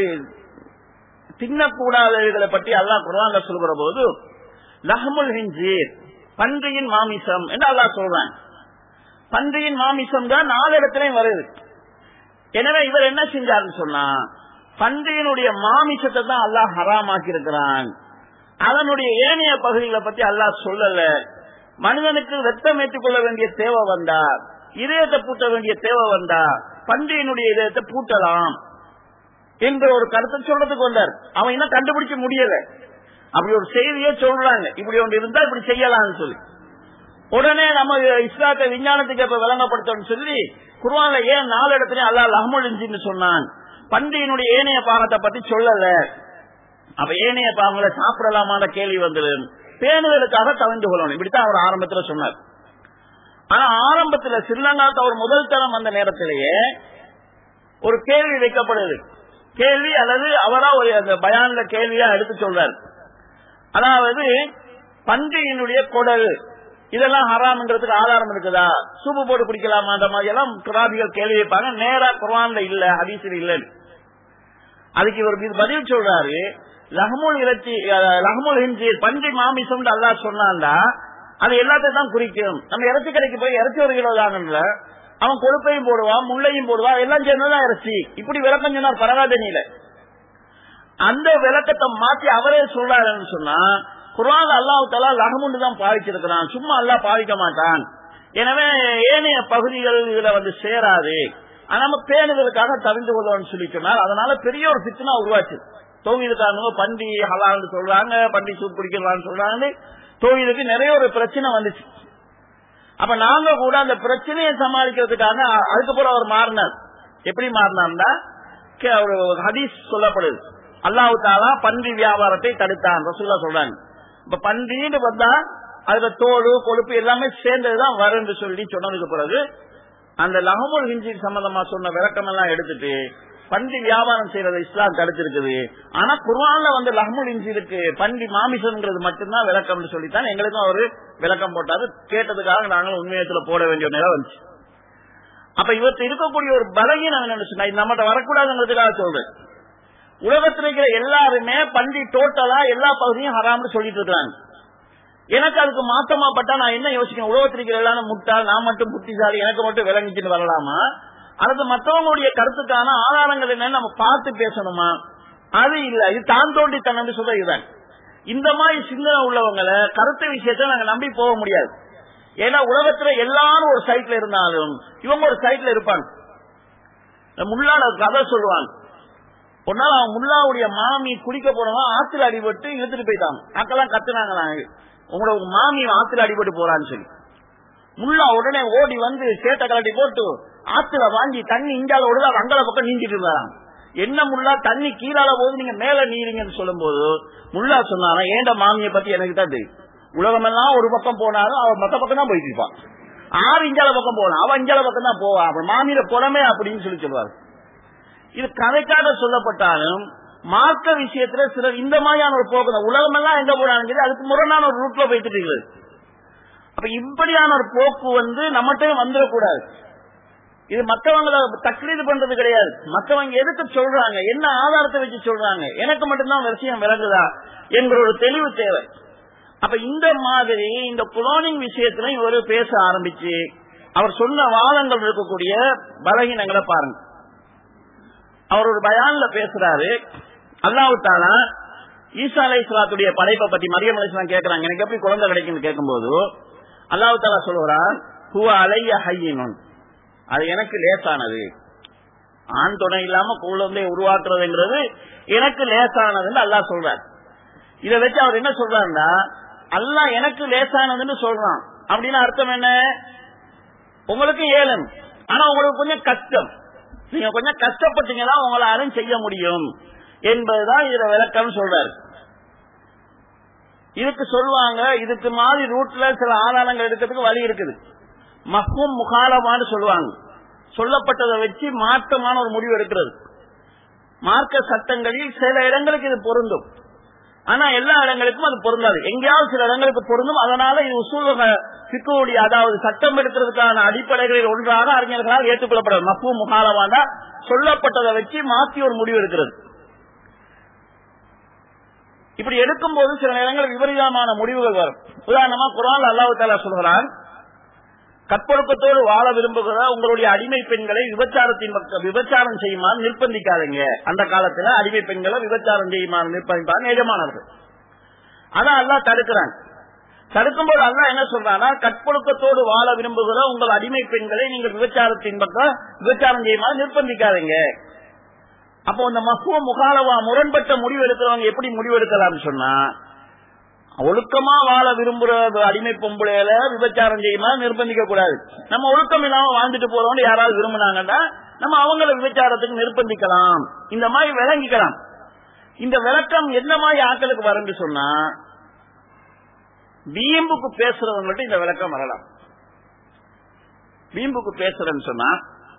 தின்னக்கூடாதவைகளை பற்றி அல்லாஹ் குர்ஆன்ல சொல்கிற போது லஹமுல் ஹிஞ்சீர் பன்றியின் மாமிசம் என்று அல்லாஹ் சொல்றான் பன்றியின் மாமிசம் தான் நாலு இடத்துலயும் வருது எனவே இவர் என்ன செஞ்சாருன்னு சொன்னா பன்றியினுடைய மாமிசத்தை தான் அல்லாஹ் ஹராமாக்கி இருக்கிறான் அதனுடைய ஏனைய பகுதிகளை பத்தி அல்லாஹ் சொல்லல மனிதனுக்கு ரத்தம் ஏற்றுக்கொள்ள வேண்டிய தேவை வந்தா இதயத்தை பூட்ட வேண்டிய தேவை வந்தா பன்றியினுடைய இதயத்தை பூட்டலாம் என்ற ஒரு கருத்தை சொல்றதுக்கு வந்தார் அவன் இன்னும் கண்டுபிடிக்க முடியல அப்படி ஒரு செய்தியே சொல்றாங்க இப்படி ஒன்று இருந்தா இப்படி செய்யலாம்னு சொல்லி உடனே நம்ம இஸ்லாத்தை விஞ்ஞானத்துக்கு எப்ப விளங்கப்படுத்தணும்னு சொல்லி குர்ஆன்ல ஏன் நாலு இடத்துல அல்லாஹ் லஹமுல் இன்ஜின்னு சொன்னான் பன்றியினுடைய ஏனைய பாகத்தை பத்தி சொல்லல அப்ப ஏனைய பாகங்களை சாப்பிடலாமான கேள்வி வந்தது பேணுதலுக்காக தவிர்த்து கொள்ளணும் இப்படித்தான் அவர் ஆரம்பத்துல சொன்னார் ஆனா ஆரம்பத்துல ஸ்ரீலங்காவுக்கு அவர் முதல் தரம் வந்த நேரத்திலேயே ஒரு கேள்வி வைக்கப்படுது கேள்வி அல்லது அவரா ஒரு அந்த பயான்ல கேள்வியா எடுத்து சொல்றாரு அதாவது பன்றியினுடைய குடல் இதெல்லாம் ஹராம்ன்றதுக்கு ஆதாரம் இருக்குதா சூப்பு போட்டு குடிக்கலாமா அந்த மாதிரி எல்லாம் குராபிகள் கேள்வி வைப்பாங்க நேரா குர்ஆன்ல இல்ல ஹதீஸ்ல இல்லன்னு அதுக்கு இவர் இது பதில் சொல்றாரு லஹமுல் இறைச்சி அஹ், லஹமுல் ஹின்சீர் பன்றி மாமிசம் அல்லாஹ் சொன்னான்டா அது எல்லாத்தையும் தான் குறிக்கும் நம்ம இறைச்சி கடைக்கு போய் இறைச்சி ஒரு கிலோ தாங்கல அவன் கொழுப்பையும் போடுவான் முள்ளையும் போடுவான் எல்லாம் சேர்ந்ததான் இறைச்சி இப்படி விளக்கம் சொன்னார் பரவாதனியில அந்த விளக்கத்தை மாத்தி அவரே சொல்றாருன்னு சொன்னா குர்ஆன் அல்லாஹ் தலா லஹமுன்னு தான் பாவிச்சிருக்கிறான் சும்மா அல்லாஹ் பாவிக்க மாட்டான் எனவே ஏனைய பகுதிகள் இதுல வந்து சேராது ஆனா நம்ம பேணுதலுக்காக தவிர்த்து கொள்ளணும்னு சொல்லி சொன்னார் அதனால பெரிய ஒரு பித்னா உருவாச்சு தோவிதுக்காரங்க பண்டி ஹலான்னு சொல்றாங்க பண்டி சூப் குடிக்கலாம்னு சொல்றாங்க தோவிதுக்கு நிறைய ஒரு பிரச்சனை வந்துச்சு அப்ப நாங்க கூட அந்த பிரச்சனையை சமாளிக்கிறதுக்காக அதுக்கப்புறம் அவர் மாறினார் எப்படி மாறினார்னா கே- ஒரு ஹதீஸ் சொல்லப்படுது அல்லாஹ் தாலா பன்றி வியாபாரத்தை தடுத்தான் ரசூல்லா சொல்றாங்க இப்ப பன்றின்னு வந்தா அதுல தோடு கொழுப்பு எல்லாமே சேர்ந்ததுதான் வரும்னு சொல்லி சொன்னதுக்கு பிறகு அந்த லஹமுல் ஹிஞ்சி சம்பந்தமா சொன்ன விளக்கம் எல்லாம் எடுத்துட்டு பன்றி வியாபாரம் செய்யறதை இஸ்லாம் தடுத்திருக்குது ஆனா குர்ஆன்ல வந்து லஹமுல் இன்ஜிலுக்கு பன்றி மாமிசம்ங்கிறது மட்டும்தான் விளக்கம்னு சொல்லித்தான் எங்களுக்கும் அவரு விளக்கம் போட்டாரு கேட்டதுக்காக நாங்களும் உண்மையத்துல போட வேண்டிய நிலை வந்துச்சு அப்ப இவர்கிட்ட இருக்கக்கூடிய ஒரு பலகீனம் என்னன்னு சொன்னா இது நம்மகிட்ட வரக்கூடாதுங்கிறதுக்காக சொல்றேன் உலகத்தில் இருக்கிற எல்லாருமே பன்றி டோட்டலா எல்லா பகுதியும் ஹராம்னு சொல்லிட்டு இருக்காங்க எனக்கு அதுக்கு மாத்தமா பட்டா நான் என்ன யோசிக்கணும் உலகத்தில் இருக்கிற எல்லாரும் முட்டாள் நான் மட்டும் புத்திசாலி எனக்கு மட்டும் விளங்கிச்சுன்னு வரலாமா அல்லது மற்றவங்களுடைய கருத்துக்கான ஆதாரங்கள் என்னன்னு நம்ம பார்த்து பேசணுமா அது இல்ல இது தான் தோண்டித்தனம் சொல்ற இதுதான் இந்த மாதிரி சிந்தனை உள்ளவங்களை கருத்து விஷயத்தை நாங்க நம்பி போக முடியாது ஏன்னா உலகத்துல எல்லாரும் ஒரு சைட்ல இருந்தாலும் இவங்க ஒரு சைட்ல இருப்பாங்க இந்த முல்லாட கதை சொல்லுவாங்க ஒரு நாள் அவன் முல்லாவுடைய மாமி குடிக்க போனவன் ஆத்துல அடிபட்டு இழுத்துட்டு போயிட்டாங்க மக்கள்லாம் கத்துனாங்களாம் உங்களோட மாமி ஆத்துல அடிபட்டு போறான்னு சொல்லி முல்லா உடனே ஓடி வந்து சேட்டை கலட்டி போட்டு ஆத்துல வாங்கி தண்ணி இங்கால ஓடுது அது அங்கல பக்கம் நீந்திட்டு இருந்தாராம் என்ன முல்லா தண்ணி கீழால போது நீங்க மேல நீரீங்கன்னு சொல்லும் போது முல்லா சொன்னாரா ஏண்ட மாமியை பத்தி எனக்கு தான் தெரியும் உலகமெல்லாம் ஒரு பக்கம் போனாலும் அவன் மத்த பக்கம் தான் போயிட்டு இருப்பான் ஆறு இஞ்சால பக்கம் போனான் அவன் இஞ்சால பக்கம் தான் போவான் அப்புறம் மாமியில புறமே அப்படின்னு சொல்லி சொல்லுவாரு இது கதைக்காக சொல்லப்பட்டாலும் மார்க்க விஷயத்துல சிலர் இந்த மாதிரியான ஒரு போக்கு தான். உலகமெல்லாம் எங்க போனாலும் அதுக்கு முரணான ஒரு ரூட்ல போயிட்டு இருக்குது அப்ப இப்படியான ஒரு போக்கு வந்து நம்மகிட்ட வந்துடக்கூடாது இது மத்தவங்கள தக்லீது பண்றது கிடையாது மத்தவங்க எதுக்கு சொல்றாங்க என்ன ஆதாரத்தை வச்சு சொல்றாங்க எனக்கு மட்டும்தான் விஷயம் விளங்குதா என்கிற ஒரு தெளிவு தேவை அப்ப இந்த மாதிரி இந்த குலோனிங் விஷயத்துல இவர் பேச ஆரம்பிச்சு அவர் சொன்ன வாதங்கள் இருக்கக்கூடிய பலகீனங்களை பாருங்க அவர் ஒரு பயான்ல பேசுறாரு அல்லாஹ் தாலா ஈசா அலை இஸ்லாத்துடைய படைப்பை பத்தி மரியம் அலை இஸ்லாம் கேட்கறாங்க எனக்கு எப்படி குழந்தை கிடைக்கும்னு கேட்கும்போது அல்லாஹ் தாலா சொல்லுறான் ஹுவ அலைய ஹையினுன் அது எனக்கு லேசானது ஆண் துணை இல்லாம குழந்தை உருவாக்குறதுங்கிறது எனக்கு லேசானதுன்னு அல்லாஹ் சொல்றார் இதை வச்சு அவர் என்ன சொல்றாருன்னா அல்லாஹ் எனக்கு லேசானதுன்னு சொல்றான் அப்படின்னு அர்த்தம் என்ன உங்களுக்கு ஏலம் ஆனா உங்களுக்கு கொஞ்சம் கஷ்டம் நீங்க கொஞ்சம் கஷ்டப்பட்டீங்கன்னா உங்களாலும் செய்ய முடியும் என்பதுதான் இதுல விளக்கம் சொல்றாரு இதுக்கு சொல்லுவாங்க இதுக்கு மாதிரி ரூட்ல சில ஆதாரங்கள் எடுக்கிறதுக்கு வழி இருக்குது மஹ்வும் முகாலமான்னு சொல்லுவாங்க சொல்லப்பட்டதை வச்சு மாற்றமான ஒரு முடிவு எடுக்கிறது மார்க்க சட்டங்களில் சில இடங்களுக்கு இது பொருந்தும் ஆனா எல்லா இடங்களுக்கும் அது பொருந்தாது எங்கேயாவது சில இடங்களுக்கு பொருந்தும் அதனால இது உசூல் சிக்குடைய அதாவது சட்டம் எடுக்கிறதுக்கான அடிப்படைகளில் ஒன்றாக அறிஞர்களால் ஏற்றுக்கொள்ளப்படும் மப்பு முகாலமானா சொல்லப்பட்டதை வச்சு மாற்றி ஒரு முடிவு எடுக்கிறது இப்படி எடுக்கும் போது சில நேரங்கள் விபரீதமான முடிவுகள் வரும் உதாரணமா குரான் அல்லாஹு தாலா சொல்கிறான் கற்பொழுக்கத்தோடு வாழ விரும்புகிற உங்களுடைய அடிமை பெண்களை விபச்சாரத்தின் பக்கம் விபச்சாரம் செய்யுமாறு நிர்பந்திக்காதீங்க அந்த காலத்துல அடிமை பெண்களை விபச்சாரம் செய்யுமாறு நிர்பந்திப்பாங்க எஜமானர்கள் அதான் அல்லாஹ் தடுக்கிறான் தடுக்கும்போது அல்லா என்ன சொல்றானா கற்பொழுக்கத்தோடு வாழ விரும்புகிற உங்கள் அடிமை பெண்களை நீங்கள் விபச்சாரத்தின் பக்கம் விபச்சாரம் செய்யுமாறு நிர்பந்திக்காதீங்க அப்போ இந்த மக்குவ முகாலவா முரண்பட்ட முடிவு எடுக்கிறவங்க எப்படி முடிவு எடுக்கலாம்னு சொன்னா ஒழுக்கமா வாழ விரும்புற அடிமை பொம்பளையில விபச்சாரம் செய்யுமா நிர்பந்திக்க கூடாது நம்ம ஒழுக்கம் இல்லாம வாழ்ந்துட்டு போறோம்னு யாராவது விரும்பினாங்கன்னா நம்ம அவங்கள விபச்சாரத்துக்கு நிர்பந்திக்கலாம் இந்த மாதிரி விளங்கிக்கலாம் இந்த விளக்கம் என்ன மாதிரி ஆட்களுக்கு வரும்னு சொன்னா வீம்புக்கு பேசுறவங்கள்ட்ட இந்த விளக்கம் வரலாம் வீம்புக்கு பேசுறேன்னு சொன்னா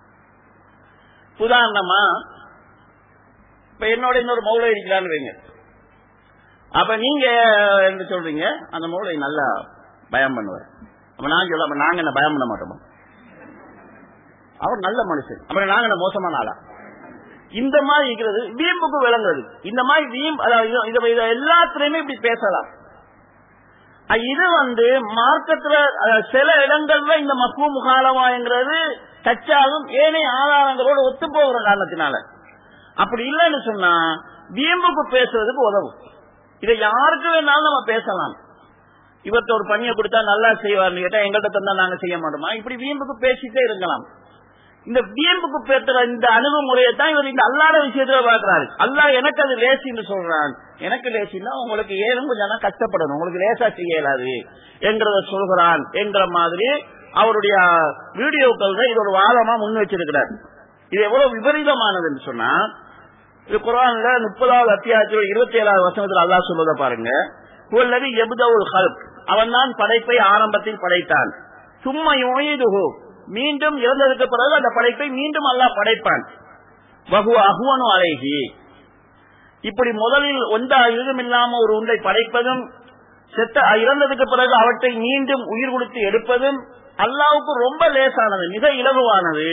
உதாரணமா இப்ப என்னோட இன்னொரு மௌல இருக்கிறான்னு வைங்க அப்ப நீங்க என்ன சொல்றீங்க அந்த மௌலை நல்லா பயம் பண்ணுவார் அப்ப நான் சொல்ல அப்ப நாங்க என்ன பயம் பண்ண மாட்டோமா அவர் நல்ல மனுஷன் அப்புறம் நாங்க என்ன மோசமான ஆளா இந்த மாதிரி இருக்கிறது வீம்புக்கு விளங்குறது இந்த மாதிரி வீம் அதாவது இது- இது எல்லாத்துலயுமே இப்படி பேசலாம் அஹ் இது வந்து மார்க்கத்துல அஹ், சில இடங்கள்ல இந்த மக்கு முகாலமாங்கிறது தச்சாலும் ஏனைய ஆதாரங்களோடு ஒத்து போகிற காரணத்தினால அப்படி இல்லைன்னு சொன்னா வீம்புக்கு பேசுறதுக்கு உதவும் இதை யாருக்கு வேணாலும் நம்ம பேசலாம் இவர்த்த ஒரு பணியை கொடுத்தா நல்லா செய்வார்னு கேட்டா எங்கள்கிட்ட தந்தா நாங்க செய்ய மாட்டோமா இப்படி வீம்புக்கு பேசிட்டே இருக்கலாம் இந்த வியம்புக்கு பெற்ற இந்த அணுகுமுறையை தான் இவர் இந்த அல்லாத விஷயத்துல பார்க்கிறாரு அல்லாஹ் எனக்கு அது லேசின்னு சொல்றான் எனக்கு லேசின்னா உங்களுக்கு ஏனும் கொஞ்சம் கஷ்டப்படணும் உங்களுக்கு லேசா செய்ய இயலாது என்கிறத சொல்கிறான் என்கிற மாதிரி அவருடைய வீடியோக்கள் தான் இதோட வாதமா முன் வச்சிருக்கிறார் இது எவ்வளவு விபரீதமானதுன்னு சொன்னா இது குரான்ல முப்பதாவது அத்தியாயத்தில் இருபத்தி ஏழாவது வசனத்தில் அல்லாஹ் சொல்வதை பாருங்க உள்ளது எபுதவுல் ஹல்க் அவன் தான் படைப்பை ஆரம்பத்தில் படைத்தான் சும்மா யோயிதுகு மீண்டும் இறந்ததுக்கு பிறகு அந்த படைப்பை மீண்டும் அல்லாஹ் படைப்பான் வகு அகுவனு அழகி இப்படி முதலில் ஒன்றா இல்லாம ஒரு உண்டை படைப்பதும் செத்த இறந்ததுக்கு பிறகு அவற்றை மீண்டும் உயிர் கொடுத்து எடுப்பதும் அல்லாவுக்கு ரொம்ப லேசானது மிக இலகுவானது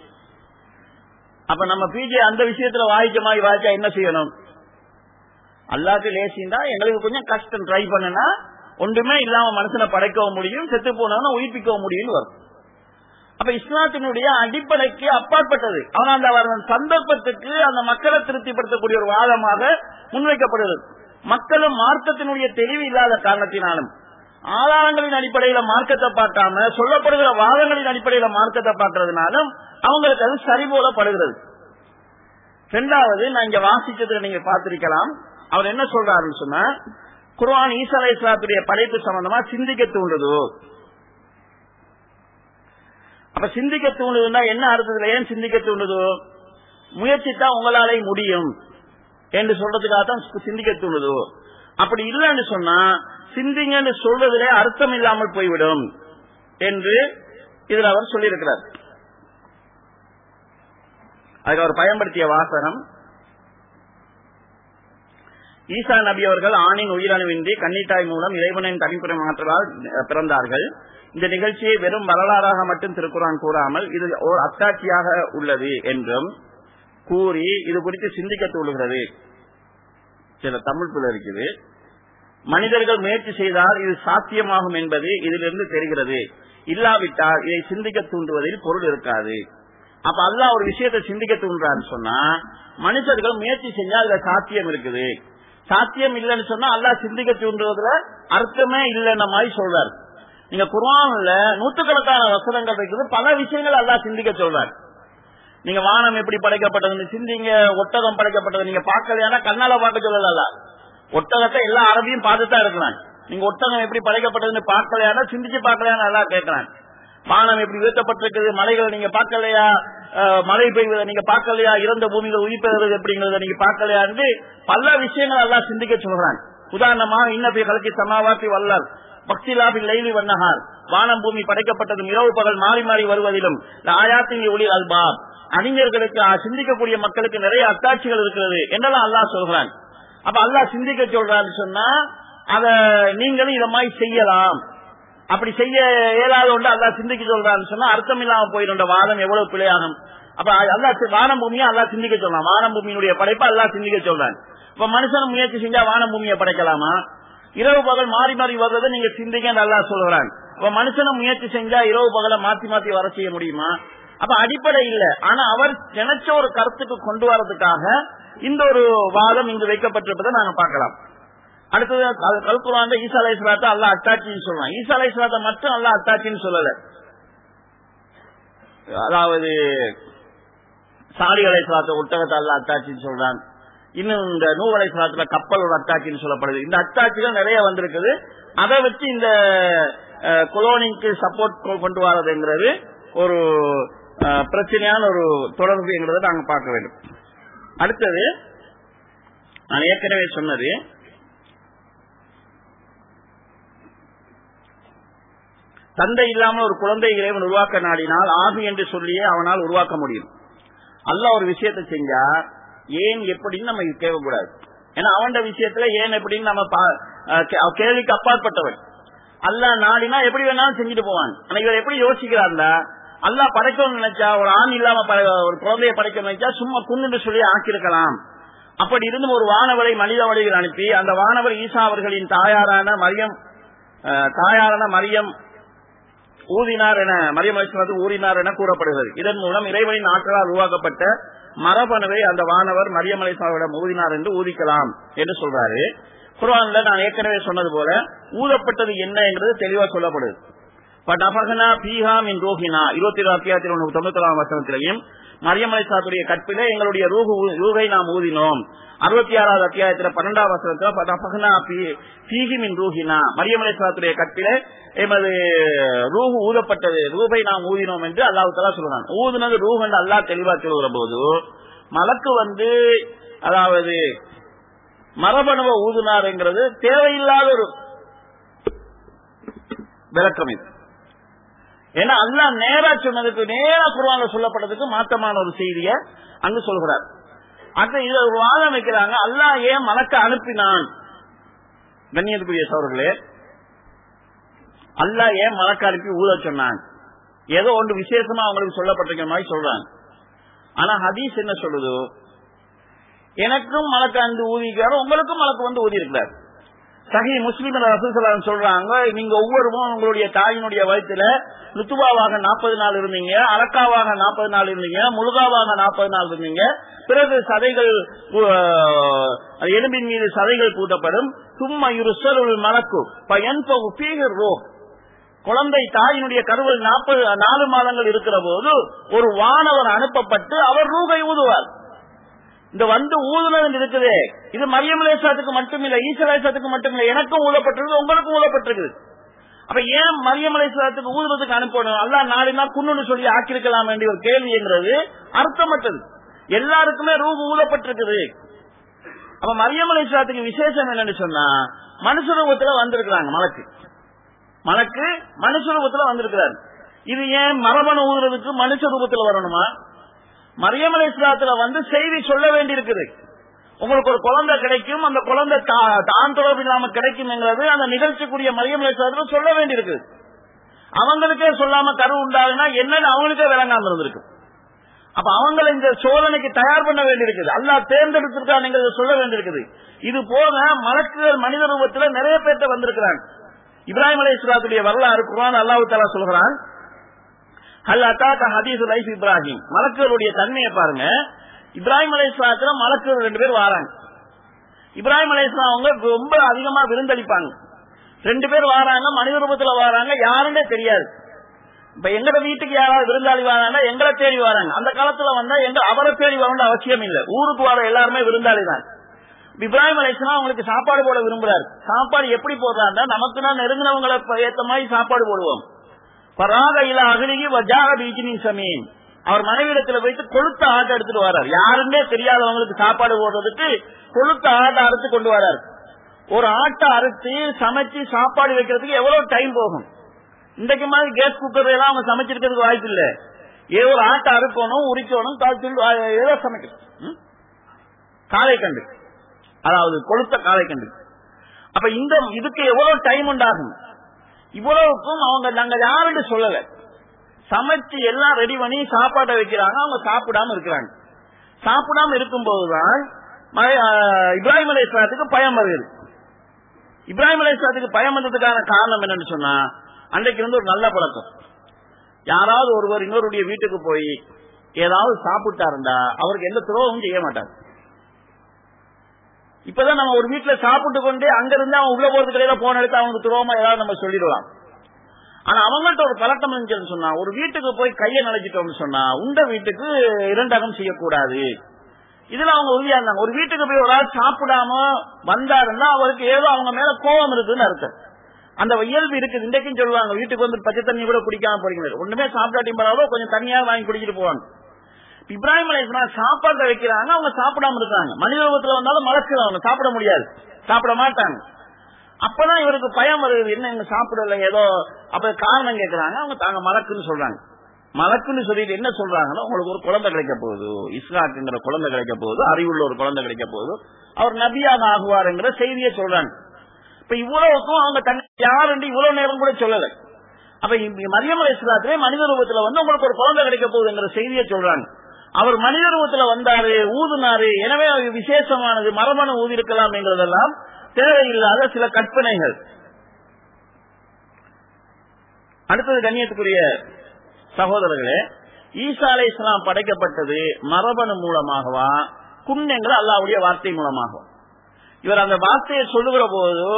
அப்ப நம்ம பிஜே அந்த விஷயத்துல வாய்ச்ச மாதிரி வாய்ச்சா என்ன செய்யணும் அல்லாக்கு லேசிந்தா எங்களுக்கு கொஞ்சம் கஷ்டம் ட்ரை பண்ணுனா ஒன்றுமே இல்லாம மனுஷனை படைக்கவும் முடியும் செத்து போனவன உயிர்ப்பிக்கவும் முடியும் வரும் அப்ப இஸ்லாத்தினுடைய அடிப்படைக்கு அப்பாற்பட்டது ஆனால் அந்த அவர்கள் சந்தர்ப்பத்துக்கு அந்த மக்களை திருப்திப்படுத்தக்கூடிய ஒரு வாதமாக முன்வைக்கப்படுகிறது மக்களும் மார்க்கத்தினுடைய தெளிவு இல்லாத காரணத்தினாலும் ஆதாரங்களின் அடிப்படையில மார்க்கத்தை பார்க்காம சொல்லப்படுகிற வாதங்களின் அடிப்படையில மார்க்கத்தை பார்க்கறதுனாலும் அவங்களுக்கு அது சரி போலப்படுகிறது இரண்டாவது நான் இங்க வாசிச்சதுல நீங்க பார்த்திருக்கலாம் அவர் என்ன சொல்றாருன்னு சொன்னா குர்ஆன் ஈசா அலை இஸ்லாத்துடைய படைப்பு சம்பந்தமா சிந்திக்க தூண்டுது அப்ப சிந்திக்க தூண்டுதுன்னா என்ன அர்த்தத்துல ஏன் சிந்திக்க தூண்டுது முயற்சித்தா உங்களாலே முடியும் என்று சொல்றதுக்காக தான் சிந்திக்க தூண்டுது அப்படி இல்லைன்னு சொன்னா சிந்திங்கன்னு சொல்றதுல அர்த்தம் இல்லாமல் போய்விடும் என்று இதுல அவர் சொல்லியிருக்கிறார் அதுக்கு அவர் பயன்படுத்திய வாசகம் ஈசா நபி அவர்கள் ஆணின் உயிரணுவின்றி கன்னித்தாய் மூலம் இறைவனின் தனிப்புரை மாற்றலால் பிறந்தார்கள் இந்த நிகழ்ச்சியை வெறும் வரலாறாக மட்டும் திருக்குறான் கூறாமல் இது ஓர் அத்தாட்சியாக உள்ளது என்றும் கூறி இது குறித்து சிந்திக்க தூண்டுகிறது சில தமிழ் புல இருக்குது மனிதர்கள் முயற்சி செய்தால் இது சாத்தியமாகும் என்பது இதிலிருந்து தெரிகிறது இல்லாவிட்டால் இதை சிந்திக்க தூண்டுவதில் பொருள் இருக்காது அப்ப அல்லாஹ் ஒரு விஷயத்தை சிந்திக்க தூண்டுறான்னு சொன்னா மனுஷர்கள் முயற்சி செஞ்சா அதுல சாத்தியம் இருக்குது சாத்தியம் இல்லைன்னு சொன்னா அல்லாஹ் சிந்திக்க தூண்டுவதுல அர்த்தமே இல்லைன்ற மாதிரி சொல்றாரு நீங்க குர்ஆன்ல நூற்றுக்கணக்கான வசனங்கள் இருக்குது பல விஷயங்கள் அல்லாஹ் சிந்திக்க சொல்றாரு நீங்க வானம் எப்படி படைக்கப்பட்டதுன்னு சிந்திங்க ஒட்டகம் படைக்கப்பட்டது நீங்க பார்க்கலையானா கண்ணால பார்க்க சொல்லல ஒட்டகத்தை எல்லா அரபியும் பார்த்துதான் இருக்கலாம் நீங்க ஒட்டகம் எப்படி படைக்கப்பட்டதுன்னு பார்க்கலையானா சிந்திச்சு பார்க்கலையா நல்லா கேட்கறான் வானம் எப்படி உயர்த்தப்பட்டிருக்குது மலைகளை நீங்க பார்க்கலையா அஹ், மழை பெய்வதை நீங்க பார்க்கலையா இறந்த பூமிகள் உயிர்ப்பெறுவது எப்படிங்கிறத நீங்க பார்க்கலையா என்று பல விஷயங்கள் எல்லாம் சிந்திக்க சொல்றான் உதாரணமாக இன்னப்பை கலக்கி சமாவாசி வல்லார் பக்திலாபில் லைலி வண்ணஹார் வானம் பூமி படைக்கப்பட்டதும் இரவு பகல் மாறி மாறி வருவதிலும் ஆயாத்தின் ஒளி அல்பாப் அறிஞர்களுக்கு அஹ், சிந்திக்கக்கூடிய மக்களுக்கு நிறைய அத்தாட்சிகள் இருக்கிறது என்றெல்லாம் அல்லாஹ் சொல்கிறான் அப்ப அல்லாஹ் சிந்திக்க சொல்றான்னு சொன்னா அத நீங்களும் இத மாதிரி செய்யலாம் அப்படி செய்ய இயலாத ஒன்று அல்லா சிந்திக்க சொல்றான்னு சொன்னா அர்த்தம் இல்லாம போயிடும் வாதம் எவ்வளவு பிழையாகும் அப்ப அல்லா வானம் பூமியை அல்லா சிந்திக்க சொல்லலாம் வானம் பூமியினுடைய படைப்பை அல்லா சிந்திக்க சொல்றான் இப்ப மனுஷன் முயற்சி செஞ்சா வானம் பூமியை படைக்கலாமா இரவு பகல் மாறி மாறி வர்றதை நீங்க சிந்திக்க நல்லா சொல்றான் அப்ப மனுஷனும் முயற்சி செஞ்சா இரவு பகலை மாத்தி மாத்தி வர செய்ய முடியுமா அப்ப அடிப்படை இல்ல ஆனா அவர் நினைச்ச ஒரு கருத்துக்கு கொண்டு வரதுக்காக இந்த ஒரு வாதம் இங்கு வைக்கப்பட்டிருப்பதை நாங்க பார்க்கலாம் அடுத்தது அது கல்குரான் ஈசா அலை இஸ்லாத்தை அல்லா அத்தாட்சின்னு சொல்லலாம் ஈசா அலை இஸ்லாத்தை மட்டும் அல்லா அத்தாட்சின்னு சொல்லல அதாவது சாலி அலை இஸ்லாத்தை ஒட்டகத்தை அல்லா அத்தாட்சின்னு சொல்றான் இன்னும் இந்த நூறு அலை இஸ்லாத்துல கப்பலோட அத்தாட்சின்னு சொல்லப்படுது இந்த அத்தாட்சிகள் நிறைய வந்திருக்குது அதை வச்சு இந்த கொலோனிக்கு சப்போர்ட் கொண்டு வரதுங்கிறது ஒரு அஹ், பிரச்சனையான ஒரு தொடர்புங்கிறத நாங்க பார்க்க வேண்டும் அடுத்தது நான் ஏற்கனவே சொன்னது தந்தை இல்லாமல் ஒரு குழந்தை இறைவன் உருவாக்க நாடினால் ஆகு என்று சொல்லியே அவனால் உருவாக்க முடியும் அல்லாஹ் ஒரு விஷயத்தை செஞ்சா ஏன் எப்படின்னு நம்ம கேட்கக்கூடாது ஏன்னா அவன் விஷயத்துல ஏன் எப்படின்னு நம்ம பா- அஹ் கே- கேள்விக்கு அப்பாற்பட்டவன் அல்லாஹ் நாடினா எப்படி வேணாலும் செஞ்சுட்டு போவான் ஆனா இவர் எப்படி யோசிக்கிறார்ல அல்லாஹ் படைக்கணும்னு நினைச்சா ஒரு ஆண் இல்லாம படை- ஒரு குழந்தைய படைக்கணும்னு நினைச்சா சும்மா குன்னு சொல்லி ஆக்கியிருக்கலாம் அப்படி இருந்தும் ஒரு வானவரை மனித வழியில் அனுப்பி அந்த வானவர் ஈசா அவர்களின் தாயாரான மரியம் அஹ், தாயாரான மரியம் ஊதினார் என மரியம் அலிஸ்லாத்து ஊறினார் என கூறப்படுகிறது இதன் மூலம் இறைவனின் ஆற்றலால் உருவாக்கப்பட்ட மரபணுவை அந்த வானவர் மரியம் அலிஸ்லாவிடம் ஊதினார் என்று ஊதிக்கலாம் என்று சொல்றாரு குர்ஆன்ல நான் ஏற்கனவே சொன்னது போல ஊதப்பட்டது என்ன என்றது தெளிவா சொல்லப்படுது படபகனா பீஹா மின் ரோஹினா இருபத்தி ஏழு அத்தியாயத்தில் ஒன்று தொண்ணூத்தி ஏழாம் வசனத்திலையும் மரியம் அலைசாத்துடைய கற்பிலே எங்களுடைய ரூஹு ரூகை நாம் ஊதினோம் அறுபத்தி ஆறாவது அத்தியாயத்துல பன்னெண்டாம் வசனத்துல படபகனா பீஹி மின் ரூஹினா மரியம் அலைசாத்துடைய கற்பிலே எமது ரூஹு ஊதப்பட்டது ரூபை நாம் ஊதினோம் என்று அல்லாஹு தலா சொல்றான் ஊதுனது ரூஹ் என்று அல்லாஹ் தெளிவா சொல்கிற போது மலக்கு வந்து அதாவது மரபணுவ ஊதுனாருங்கிறது தேவையில்லாத ஒரு விளக்கம் இது ஏன்னா அல்லா நேரா சொன்னதுக்கு நேரா குருவான சொல்லப்பட்டதுக்கு மாற்றமான ஒரு செய்திய அங்கு சொல்கிறார் அடுத்து இதை ஒரு வாதம் வைக்கிறாங்க அல்லா ஏன் மலக்க அனுப்பினான் கண்ணியத்துக்குரிய சோழர்களே அல்லா ஏன் மலக்க அனுப்பி ஊத சொன்னான் ஏதோ ஒன்று விசேஷமா அவங்களுக்கு சொல்லப்பட்டிருக்கிற மாதிரி சொல்றாங்க ஆனா ஹதீஸ் என்ன சொல்லுது எனக்கும் மலக்கு அந்து ஊதிக்கிறாரு உங்களுக்கும் மலக்கு வந்து ஊதி இருக்கிறார் சகி முஸ்லிம் ரசூசலாம் சொல்றாங்க நீங்க ஒவ்வொருவரும் உங்களுடைய தாயினுடைய வயசுல லுத்துவாவாக நாற்பது நாள் இருந்தீங்க அலக்காவாக நாற்பது நாள் இருந்தீங்க முழுகாவாக நாற்பது நாள் இருந்தீங்க பிறகு சதைகள் எலும்பின் மீது சதைகள் பூட்டப்படும் சும்மா இருசருள் மலக்கு பயன் ரோ குழந்தை தாயினுடைய கருவல் நாற்பது நாலு மாதங்கள் இருக்கிற போது ஒரு வானவர் அனுப்பப்பட்டு அவர் ரூகை ஊதுவார் இந்த வந்து ஊதுனது இருக்குது இது மரியமலேசாத்துக்கு மட்டுமில்லை ஈசலேசாத்துக்கு மட்டுமில்லை எனக்கும் ஊதப்பட்டிருக்கு உங்களுக்கும் ஊதப்பட்டிருக்கு அப்ப ஏன் மரியமலேசாத்துக்கு ஊதுறதுக்கு அனுப்பணும் அல்லா நாடினா குன்னு சொல்லி ஆக்கியிருக்கலாம் வேண்டிய ஒரு கேள்விங்கிறது அர்த்தமற்றது எல்லாருக்குமே ரூபு ஊதப்பட்டிருக்குது அப்ப மரியமலேசாத்துக்கு விசேஷம் என்னன்னு சொன்னா மனுஷ ரூபத்துல வந்திருக்கிறாங்க மலக்கு மலக்கு மனுஷ ரூபத்துல வந்திருக்கிறார் இது ஏன் மரபணு ஊதுறதுக்கு மனுஷ ரூபத்துல வரணுமா மரியமலை இஸ்லாத்துல வந்து செய்தி சொல்ல வேண்டியிருக்குது உங்களுக்கு ஒரு குழந்தை கிடைக்கும் அந்த குழந்தை தான் தொடர்பு இல்லாம கிடைக்கும்ங்கிறது அந்த நிகழ்ச்சிக்குரிய மரியமலை இஸ்லாத்துல சொல்ல வேண்டியிருக்கு அவங்களுக்கே சொல்லாம கரு உண்டாகுனா என்னன்னு அவங்களுக்கே விளங்காம இருந்திருக்கு அப்ப அவங்களை இந்த சோதனைக்கு தயார் பண்ண வேண்டியிருக்குது அல்லா தேர்ந்தெடுத்திருக்காங்க சொல்ல வேண்டியிருக்குது இது போக மலக்குகள் மனித ரூபத்துல நிறைய பேர்த்த வந்திருக்கிறாங்க இப்ராஹிம் அலி இஸ்லாத்துடைய வரலாறு குரான் அல்லாஹு தாலா சொல்கிறான் ஹதீஸ் லைஃப் இப்ராஹிம் மலக்குகளுடைய தன்மையை பாருங்க இப்ராஹிம் அலி இஸ்லாத்துல மலக்குகள் ரெண்டு பேர் வராங்க இப்ராஹிம் அலி இஸ்லாம் அவங்க ரொம்ப அதிகமா விருந்தளிப்பாங்க ரெண்டு பேர் வராங்க மனித ரூபத்துல வராங்க யாருன்னே தெரியாது இப்ப எங்கட வீட்டுக்கு யாராவது விருந்தாளி வராங்க எங்களை தேடி வராங்க அந்த காலத்துல வந்தா எங்க அவரை தேடி வரணும் அவசியம் இல்லை ஊருக்கு வர எல்லாருமே விருந்தாளி தான் இப்ராஹிம் அலிஸ்லாம் அவங்களுக்கு சாப்பாடு போட விரும்புறாரு சாப்பாடு எப்படி போடுறாருன்னா நமக்கு தான் நெருங்கினவங்களை ஏத்த மாதிரி சாப்பாடு போடுவோம் பராக இல அகலிகி வஜாக பீஜினின் சமீன் அவர் மனைவிடத்துல வைத்து கொளுத்த ஆட்டை எடுத்துட்டு வர்றார் யாருன்னே தெரியாதவங்களுக்கு சாப்பாடு போடுறதுக்கு கொளுத்த ஆட்டை அறுத்து கொண்டு வர்றார் ஒரு ஆட்டை அறுத்து சமைச்சு சாப்பாடு வைக்கிறதுக்கு எவ்வளவு டைம் போகும் இன்றைக்கு மாதிரி கேஸ் குக்கர் எல்லாம் அவங்க சமைச்சிருக்கிறதுக்கு வாய்ப்பு இல்ல ஏதோ ஒரு ஆட்டை அறுக்கணும் உரிக்கணும் காய்ச்சல் ஏதோ சமைக்கணும் காலை கண்டு அதாவது கொளுத்த காலை கண்டு அப்ப இந்த இதுக்கு எவ்வளவு டைம் உண்டாகும் இவ்வளவுக்கும் அவங்க நாங்க யாருன்னு சொல்லல சமைச்சு எல்லாம் ரெடி பண்ணி சாப்பாட்டை வைக்கிறாங்க அவங்க சாப்பிடாம இருக்கிறாங்க சாப்பிடாம இருக்கும் போதுதான் இப்ராஹிம் அலி இஸ்லாத்துக்கு பயம் வருது இப்ராஹிம் அலி இஸ்லாத்துக்கு பயம் வந்ததுக்கான காரணம் என்னன்னு சொன்னா அன்றைக்கு இருந்து ஒரு நல்ல பழக்கம் யாராவது ஒருவர் இன்னொருடைய வீட்டுக்கு போய் ஏதாவது சாப்பிட்டாருண்டா அவருக்கு எந்த துரோகமும் செய்ய மாட்டார் இப்பதான் நம்ம ஒரு வீட்டுல சாப்பிட்டு கொண்டு அங்க இருந்து அவன் உள்ள போறதுக்கு இடையில போன எடுத்து அவனுக்கு துரோகமா ஏதாவது நம்ம சொல்லிடலாம் ஆனா அவங்கள்ட்ட ஒரு பழக்கம் இருந்துச்சுன்னு சொன்னா ஒரு வீட்டுக்கு போய் கையை நினைச்சிட்டோம்னு சொன்னா உண்ட வீட்டுக்கு இரண்டகம் செய்யக்கூடாது இதுல அவங்க உறுதியா இருந்தாங்க ஒரு வீட்டுக்கு போய் ஒரு ஆள் சாப்பிடாம வந்தாருன்னா அவருக்கு ஏதோ அவங்க மேல கோபம் இருக்குன்னு அர்த்தம் அந்த இயல்பு இருக்குது இன்றைக்கும் சொல்லுவாங்க வீட்டுக்கு வந்து பச்சை தண்ணி கூட குடிக்காம போறீங்க ஒண்ணுமே சாப்பிட்டாட்டி பரவாயில்ல கொஞ்சம் தண்ணியா வாங்கி குடிச்சிட்டு போவாங்க இப்ராஹிம் அலி சாப்பாட்டை வைக்கிறாங்க அவங்க சாப்பிடாம இருக்காங்க மனித ரூபத்துல வந்தாலும் மலக்கு அவங்க சாப்பிட முடியாது சாப்பிட மாட்டாங்க அப்பதான் இவருக்கு பயம் வருது என்ன இவங்க சாப்பிடல ஏதோ அப்ப காரணம் கேட்கறாங்க அவங்க தாங்க மலக்குன்னு சொல்றாங்க மலக்குன்னு சொல்லிட்டு என்ன சொல்றாங்கன்னா உங்களுக்கு ஒரு குழந்தை கிடைக்க போகுது இஸ்லாக்குங்கிற குழந்தை கிடைக்க போகுது அறிவுள்ள ஒரு குழந்தை கிடைக்க போகுது அவர் நபியாக ஆகுவாருங்கிற செய்தியை சொல்றாங்க இப்ப இவ்வளவுக்கும் அவங்க தன் யார் என்று இவ்வளவு நேரம் கூட சொல்லல அப்ப மரியம் இஸ்லாத்திலே மனித ரூபத்துல வந்து உங்களுக்கு ஒரு குழந்தை கிடைக்க போகுதுங்கிற செய்தியை சொல்றாங்க அவர் மனித ரூபத்துல வந்தாரு ஊதுனாரு எனவே அது விசேஷமானது மரபணு ஊதி இருக்கலாம் என்கிறதெல்லாம் தேவையில்லாத சில கற்பனைகள் அடுத்தது கண்ணியத்துக்குரிய சகோதரர்களே ஈசா அலை இஸ்லாம் படைக்கப்பட்டது மரபணு மூலமாகவா குன்னெங்கிற அல்லாவுடைய வார்த்தை மூலமாகவா இவர் அந்த வார்த்தையை சொல்லுகிற போது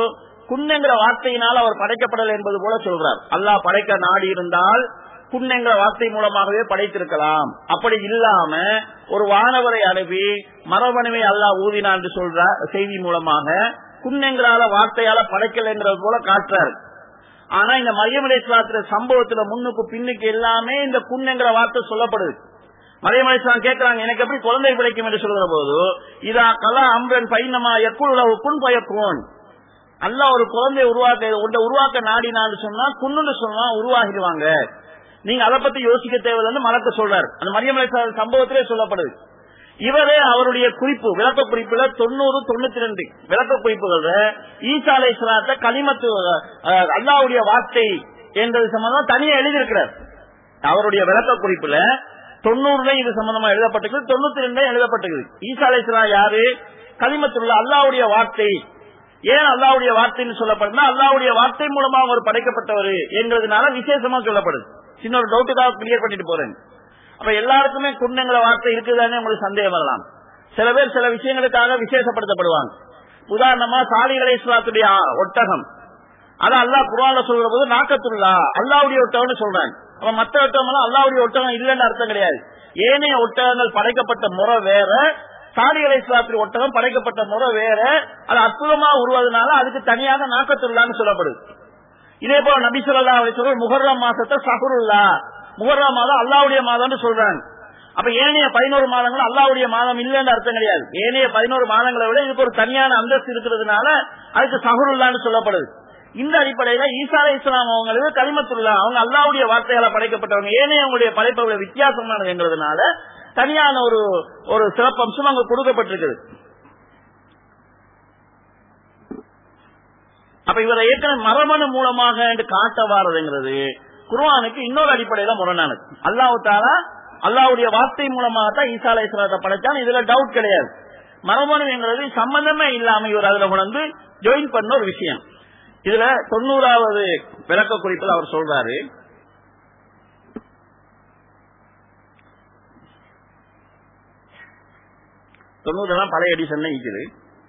குன்னெங்கிற வார்த்தையினால் அவர் படைக்கப்படல் என்பது போல சொல்றார் அல்லாஹ் படைக்க நாடி இருந்தால் குன்னெங்கிற வார்த்தை மூலமாகவே படைத்திருக்கலாம் அப்படி இல்லாம ஒரு வானவரை அனுப்பி மரபணுவை அல்லாஹ் ஊதினான் என்று சொல்ற செய்தி மூலமாக குன்னெங்கிறால வார்த்தையால படைக்கலைங்கிறது போல காட்டுறாரு ஆனா இந்த மரியமலேஸ்வரத்துல சம்பவத்துல முன்னுக்கு பின்னுக்கு எல்லாமே இந்த குன்னெங்கிற வார்த்தை சொல்லப்படுது மரியமலேஸ்வரம் கேட்கிறாங்க எனக்கு எப்படி குழந்தை பிழைக்கும் என்று சொல்கிற போது இதா கலா அம்பன் பைனமா எக்குள்ள குன் பயக்குவோன் அல்ல ஒரு குழந்தை உருவாக்க உன்னை உருவாக்க நாடினான்னு சொன்னா குன்னுன்னு சொன்னா உருவாகிடுவாங்க நீங்க அதை பத்தி யோசிக்க தேவையில்லைன்னு மலக்க சொல்றாரு அந்த மரியமலேஸ்வரர் சம்பவத்திலே சொல்லப்படுது இவரே அவருடைய குறிப்பு விளக்க குறிப்புல தொண்ணூறு தொண்ணூத்தி ரெண்டு விளக்க குறிப்புகள்ல ஈசாலை சிலாத்த களிமத்து அஹ், அல்லாவுடைய வார்த்தை என்றது சம்பந்தம் தனியா எழுதியிருக்கிறார் அவருடைய விளக்க குறிப்புல தொண்ணூறுல இது சம்பந்தமா எழுதப்பட்டிருக்கு தொண்ணூத்தி ரெண்டுல எழுதப்பட்டிருக்கு ஈசாலை சிலா யாரு களிமத்துள்ள அல்லாவுடைய வார்த்தை ஏன் அல்லாவுடைய வார்த்தைன்னு சொல்லப்படுதுன்னா அல்லாவுடைய வார்த்தை மூலமா அவர் படைக்கப்பட்டவர் என்கிறதுனால விசேஷமா சொல்லப்படுது சின்ன ஒரு டவுட்டுக்காக கிளியர் பண்ணிட்டு போறேன் அப்ப எல்லாருக்குமே குண்டங்கிற வார்த்தை இருக்குதானே உங்களுக்கு சந்தேகம் வரலாம் சில பேர் சில விஷயங்களுக்காக விசேஷப்படுத்தப்படுவாங்க உதாரணமா சாலிகளை இஸ்லாத்துடைய ஒட்டகம் அத அல்லாஹ் குரான்ல சொல்ற போது நாக்கத்துள்ளா அல்லாவுடைய ஒட்டகம்னு சொல்றாங்க அப்ப மத்த ஒட்டகம் எல்லாம் அல்லாவுடைய ஒட்டகம் இல்லைன்னு அர்த்தம் கிடையாது ஏனைய ஒட்டகங்கள் படைக்கப்பட்ட முறை வேற சாலிகளை இஸ்லாத்துடைய ஒட்டகம் படைக்கப்பட்ட முறை வேற அது அற்புதமா உருவதனால அதுக்கு தனியாக நாக்கத்துள்ளான்னு சொல்லப்படுது இதே போல நபி சொல்லா சொல்ற முகர்ரம் மாசத்தை சஹருல்லா முகர்ரம் மாதம் அல்லாவுடைய மாதம்னு சொல்றாங்க அப்ப ஏனைய பதினோரு மாதங்கள் அல்லாவுடைய மாதம் இல்லைன்னு அர்த்தம் கிடையாது ஏனைய பதினோரு மாதங்களை விட இதுக்கு ஒரு தனியான அந்தஸ்து இருக்கிறதுனால அதுக்கு சஹருல்லான்னு சொல்லப்படுது இந்த அடிப்படையில ஈசா அலை இஸ்லாம் அவங்களுக்கு கலிமத்துல்லா அவங்க அல்லாவுடைய வார்த்தையால படைக்கப்பட்டவங்க ஏனைய அவங்களுடைய படைப்புகளை வித்தியாசமானது என்கிறதுனால தனியான ஒரு ஒரு சிறப்பம்சம் அங்க கொடுக்கப்பட்டிருக்குது அப்ப இவரை ஏற்கனவே மரபணு மூலமாக என்று காட்ட வாரதுங்கிறது குர்ஆனுக்கு இன்னொரு அடிப்படையில முரணானது அல்லாஹு தாலா அல்லாவுடைய வார்த்தை மூலமாக தான் ஈசா அலை இஸ்லாத்தை படைச்சான் இதுல டவுட் கிடையாது மரபணு என்கிறது சம்பந்தமே இல்லாம இவர் அதுல உணர்ந்து ஜாயின் பண்ண ஒரு விஷயம் இதுல தொண்ணூறாவது விளக்க குறிப்பில் அவர் சொல்றாரு தொண்ணூறு தான் பழைய எடிஷன் இருக்குது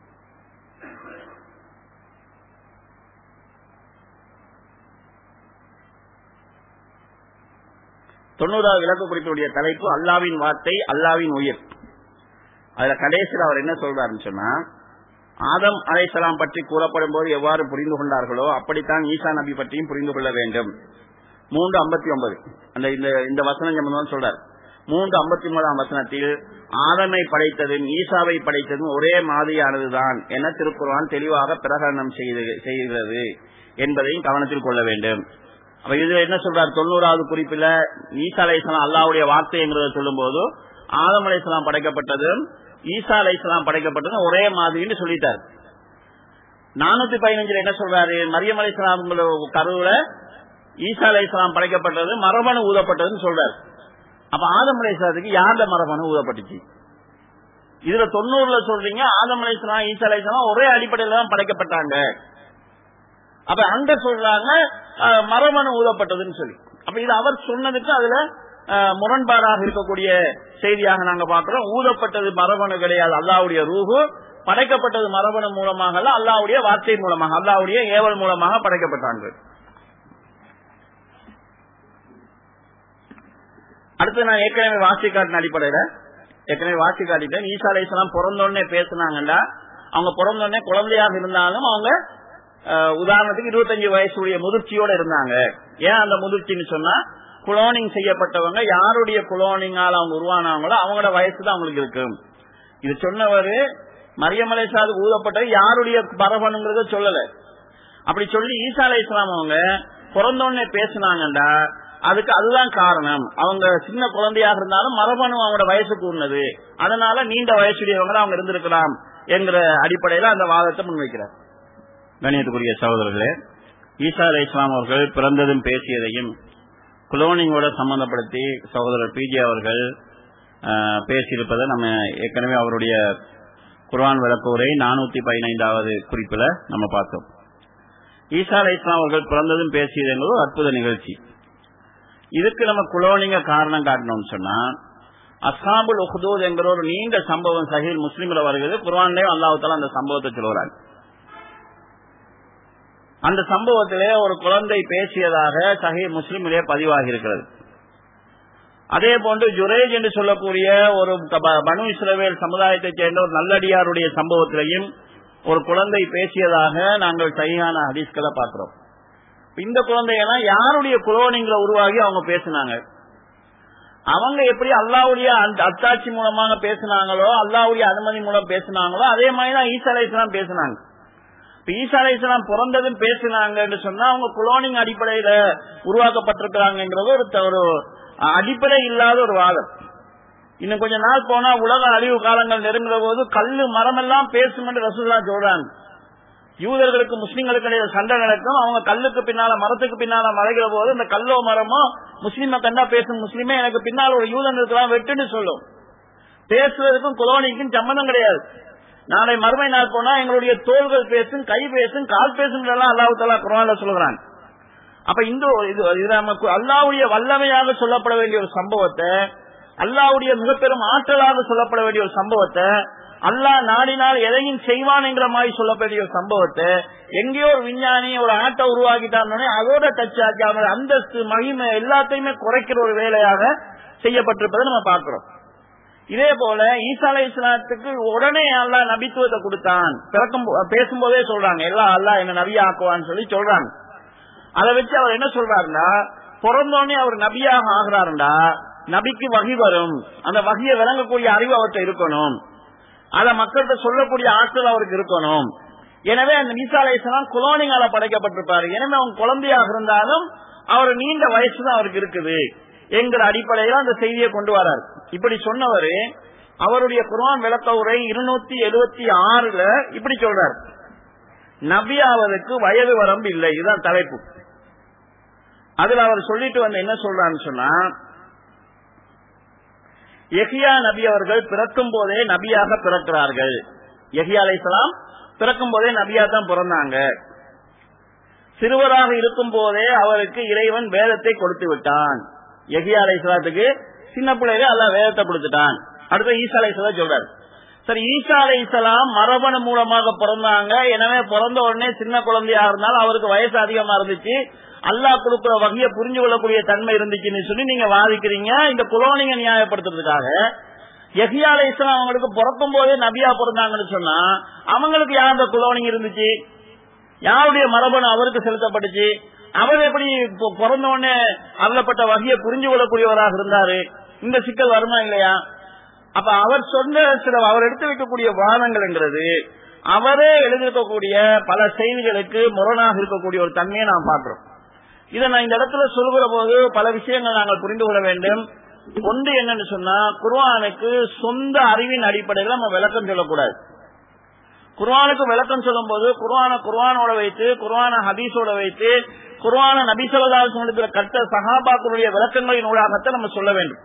தொண்ணூறாவது விளக்க குறிப்பினுடைய தலைப்பு அல்லாவின் வார்த்தை அல்லாவின் உயிர் அதுல கடைசியில் அவர் என்ன சொல்றாருன்னு சொன்னா ஆதம் அலைசலாம் பற்றி கூறப்படும் போது எவ்வாறு புரிந்து கொண்டார்களோ அப்படித்தான் ஈசா நபி பற்றியும் புரிந்து கொள்ள வேண்டும் மூன்று ஐம்பத்தி ஒன்பது அந்த இந்த இந்த வசனம் சம்பந்தம் சொல்றார் மூன்று ஐம்பத்தி ஒன்பதாம் வசனத்தில் ஆதமை படைத்ததும் ஈசாவை ஈசாவை ஒரே மாதிரியானதுதான் என திருக்குறான் தெளிவாக பிரகடனம் செய்கிறது என்பதையும் கவனத்தில் கொள்ள வேண்டும் அப்ப இதுல என்ன சொல்றாரு தொண்ணூறாவது குறிப்பில ஈசா அலைசலாம் அல்லாவுடைய வார்த்தைங்கிறத சொல்லும் போது ஆதம் அலைசலாம் படைக்கப்பட்டதும் ஈசா அலைசலாம் படைக்கப்பட்டதும் ஒரே மாதிரின்னு சொல்லிட்டார் நானூத்தி பதினஞ்சுல என்ன சொல்றாரு மரியம் அலைசலாம் கருவுல ஈசா அலைசலாம் படைக்கப்பட்டது மரபணு ஊதப்பட்டதுன்னு சொல்றாரு அப்ப ஆதம் அலைசலாத்துக்கு யார்ல மரபணு ஊதப்பட்டுச்சு இதுல தொண்ணூறுல சொல்றீங்க ஆதம் அலைசலாம் ஈசா அலைசலாம் ஒரே அடிப்படையில தான் படைக்கப்பட்டாங்க அப்ப அங்க சொல்றாங்க மரபணு ஊதப்பட்டதுன்னு சொல்லி அப்ப இது அவர் சொன்னதுக்கு அதுல முரண்பாடாக இருக்கக்கூடிய செய்தியாக நாங்க பாக்குறோம் ஊதப்பட்டது மரபணு கிடையாது அல்லாவுடைய ரூஹு படைக்கப்பட்டது மரபணு மூலமாக அல்ல அல்லாவுடைய வார்த்தை மூலமாக அல்லாவுடைய ஏவல் மூலமாக படைக்கப்பட்டாங்க அடுத்து நான் ஏற்கனவே வாசி காட்டின அடிப்படையில ஏற்கனவே வாசி காட்டிட்டேன் ஈசா அலைசலாம் பிறந்தோடனே பேசினாங்கண்டா அவங்க பிறந்தோடனே குழந்தையாக இருந்தாலும் அவங்க உதாரணத்துக்கு இருபத்தஞ்சு வயசுடைய முதிர்ச்சியோட இருந்தாங்க ஏன் அந்த முதிர்ச்சின்னு சொன்னா குளோனிங் செய்யப்பட்டவங்க யாருடைய குளோனிங்கால அவங்க உருவானாங்களோ அவங்களோட வயசு தான் அவங்களுக்கு இருக்கு இது சொன்னவர் மரியமலை சாது ஊதப்பட்டது யாருடைய பரபணுங்கிறத சொல்லல அப்படி சொல்லி ஈசா அலை இஸ்லாம் அவங்க பிறந்தோடனே பேசினாங்கண்டா அதுக்கு அதுதான் காரணம் அவங்க சின்ன குழந்தையாக இருந்தாலும் மரபணு அவங்களோட வயசுக்கு உன்னது அதனால நீண்ட வயசுடையவங்க அவங்க இருந்திருக்கலாம் என்கிற அடிப்படையில அந்த வாதத்தை முன்வைக்கிறார் கணியத்துக்குரிய சகோதரர்களே ஈசா அலை இஸ்லாம் அவர்கள் பிறந்ததும் பேசியதையும் குளோனிங்கோட சம்பந்தப்படுத்தி சகோதரர் பிஜி அவர்கள் பேசியிருப்பதை நம்ம ஏற்கனவே அவருடைய குர்ஆன் விளக்குரை நானூத்தி பதினைந்தாவது குறிப்பில் நம்ம பார்த்தோம் ஈசா அலை இஸ்லாம் அவர்கள் பிறந்ததும் பேசியது என்பது ஒரு அற்புத நிகழ்ச்சி இதுக்கு நம்ம குளோனிங்க காரணம் காட்டணும்னு சொன்னா அஸ்ஹாபுல் உஹ்தூத் என்கிற ஒரு நீண்ட சம்பவம் சஹீல் முஸ்லீம்ல வருகிறது குர்ஆன்லயே அல்லாஹ் தாலா அந்த சம்பவத்தை சொல்கிறாங்க அந்த சம்பவத்திலே ஒரு குழந்தை பேசியதாக சஹி முஸ்லிமிலே பதிவாகி இருக்கிறது அதே போன்று ஜுரேஜ் என்று சொல்லக்கூடிய ஒரு ப- பனு இஸ்ரவேல் சமுதாயத்தைச் சேர்ந்த ஒரு நல்லடியாருடைய சம்பவத்திலையும் ஒரு குழந்தை பேசியதாக நாங்கள் சரியான ஹதீஸ்களை பார்க்கிறோம் இந்த குழந்தையெல்லாம் யாருடைய குலோனிங்களை உருவாகி அவங்க பேசினாங்க அவங்க எப்படி அல்லாவுடைய அந்த அத்தாட்சி மூலமாக பேசினாங்களோ அல்லாவுடைய அனுமதி மூலம் பேசினாங்களோ அதே மாதிரி தான் ஈசா அலைஹிஸ்ஸலாம் பேசினாங்க இப்ப ஈசா அலைஹிஸ்ஸலாம் பிறந்ததும் பேசினாங்கன்னு சொன்னா அவங்க குலோனிங் அடிப்படையில உருவாக்கப்பட்டிருக்கிறாங்கிறது ஒரு த- ஒரு அடிப்படை இல்லாத ஒரு வாதம் இன்னும் கொஞ்ச நாள் போனா உலக அழிவு காலங்கள் நெருங்குற போது கல்லு மரம் எல்லாம் பேசும் என்று ரசூல்லா சொல்றாங்க யூதர்களுக்கு முஸ்லிம்களுக்கு இடையே சண்டை நடக்கும் அவங்க கல்லுக்கு பின்னால மரத்துக்கு பின்னால மறைகிற போது இந்த கல்லோ மரமோ முஸ்லீமை கண்டா பேசும் முஸ்லீமே எனக்கு பின்னால் ஒரு யூதன் இருக்கலாம் வெட்டுன்னு சொல்லும் பேசுவதற்கும் குலோனிக்கும் சம்பந்தம் கிடையாது நாளை மறுமை நாள் போனா எங்களுடைய தோள்கள் பேசும் கை பேசும் கால் பேசும் எல்லாம் அல்லாஹு தாலா குரான்ல சொல்லுகிறான் அப்ப இந்த இது இது நமக்கு அல்லாவுடைய வல்லமையாக சொல்லப்பட வேண்டிய ஒரு சம்பவத்தை அல்லாவுடைய மிகப்பெரும் ஆற்றலாக சொல்லப்பட வேண்டிய ஒரு சம்பவத்தை அல்லாஹ் நாடினால் எதையும் செய்வான் என்கிற மாதிரி சொல்லப்பட ஒரு சம்பவத்தை எங்கேயோ ஒரு விஞ்ஞானி ஒரு ஆட்டை உருவாக்கிட்டான்னு அதோட டச் ஆக்கி அவனோட அந்தஸ்து மகிமை எல்லாத்தையுமே குறைக்கிற ஒரு வேலையாக செய்யப்பட்டிருப்பதை நம்ம பார்க்கிறோம் இதே போல ஈசா அலை இஸ்லாத்துக்கு உடனே அல்லாஹ் நபித்துவத்தை கொடுத்தான் பிறக்கும் போ- பேசும்போதே சொல்றாங்க எல்லாம் அல்லாஹ் என்ன நபி ஆக்குவான்னு சொல்லி சொல்றாங்க அதை வச்சு அவர் என்ன சொல்றாருன்னா பிறந்தோடனே அவர் நபியாக ஆகிறாருண்டா நபிக்கு வகி வரும் அந்த வகையை விளங்கக்கூடிய அறிவு அவர்கிட்ட இருக்கணும் அதை மக்கள்கிட்ட சொல்லக்கூடிய ஆற்றல் அவருக்கு இருக்கணும் எனவே அந்த மீசா அலைசலாம் குலோனிங்கால படைக்கப்பட்டிருப்பாரு எனவே அவங்க குழந்தையாக இருந்தாலும் அவர் நீண்ட வயசு தான் அவருக்கு இருக்குது என்கிற அடிப்படையில் அந்த செய்தியை கொண்டு வரார் இப்படி சொன்னவர் அவருடைய குர்ஆன் விளக்க உரை இருநூத்தி எழுபத்தி ஆறுல இப்படி சொல்றார் நபியாவதற்கு வயது வரம்பு இல்லை இதுதான் தலைப்பு அதுல அவர் சொல்லிட்டு வந்து என்ன சொல்றான்னு சொன்னா எஹியா நபி அவர்கள் பிறக்கும் போதே நபியாக பிறக்கிறார்கள் எஹியா அலைசலாம் பிறக்கும் போதே நபியா தான் பிறந்தாங்க சிறுவராக இருக்கும் போதே அவருக்கு இறைவன் வேதத்தை கொடுத்து விட்டான் எஹியா அலைசலாத்துக்கு சின்ன பிள்ளையில அல்லாஹ் வேதத்தை கொடுத்துட்டான் அடுத்து ஈசா அலைசலா சொல்றாரு சரி ஈசா அலைசலாம் மரபணு மூலமாக பிறந்தாங்க எனவே பிறந்த உடனே சின்ன குழந்தையா இருந்தாலும் அவருக்கு வயசு அதிகமா இருந்துச்சு அல்லாஹ் கொடுக்கிற வகையை புரிஞ்சு கொள்ளக்கூடிய தன்மை இருந்துச்சுன்னு சொல்லி நீங்க வாதிக்கிறீங்க இந்த குலோனிங்க நியாயப்படுத்துறதுக்காக எஹியா அலை இஸ்லாம் அவங்களுக்கு பிறக்கும் போதே நபியா பிறந்தாங்கன்னு சொன்னா அவங்களுக்கு யார் அந்த குலோனிங் இருந்துச்சு யாருடைய மரபணு அவருக்கு செலுத்தப்பட்டுச்சு அவர் எப்படி பொ- பிறந்த உடனே அருளப்பட்ட வகையை புரிஞ்சு கொள்ளக்கூடியவராக இருந்தாரு இந்த சிக்கல் வருமா இல்லையா அப்ப அவர் சொன்ன சில அவர் எடுத்து வைக்கக்கூடிய வாதங்கள்ங்கிறது அவரே எழுதியிருக்கக்கூடிய பல செய்திகளுக்கு முரணாக இருக்கக்கூடிய ஒரு தன்மையை நாம் பார்க்கிறோம் இதை நான் இந்த இடத்துல சொல்கிற போது பல விஷயங்கள் நாங்கள் புரிந்து கொள்ள வேண்டும் ஒன்று என்னன்னு சொன்னா குர்ஆனுக்கு சொந்த அறிவின் அடிப்படையில் நம்ம விளக்கம் சொல்லக்கூடாது குர்ஆனுக்கு விளக்கம் சொல்லும் போது குர்ஆன குர்ஆனோட வைத்து குர்ஆன ஹதீஸோட வைத்து குர்ஆன நபிசல்லால் சொன்ன கட்ட சஹாபாக்களுடைய விளக்கங்களின் ஊடாகத்தை நம்ம சொல்ல வேண்டும்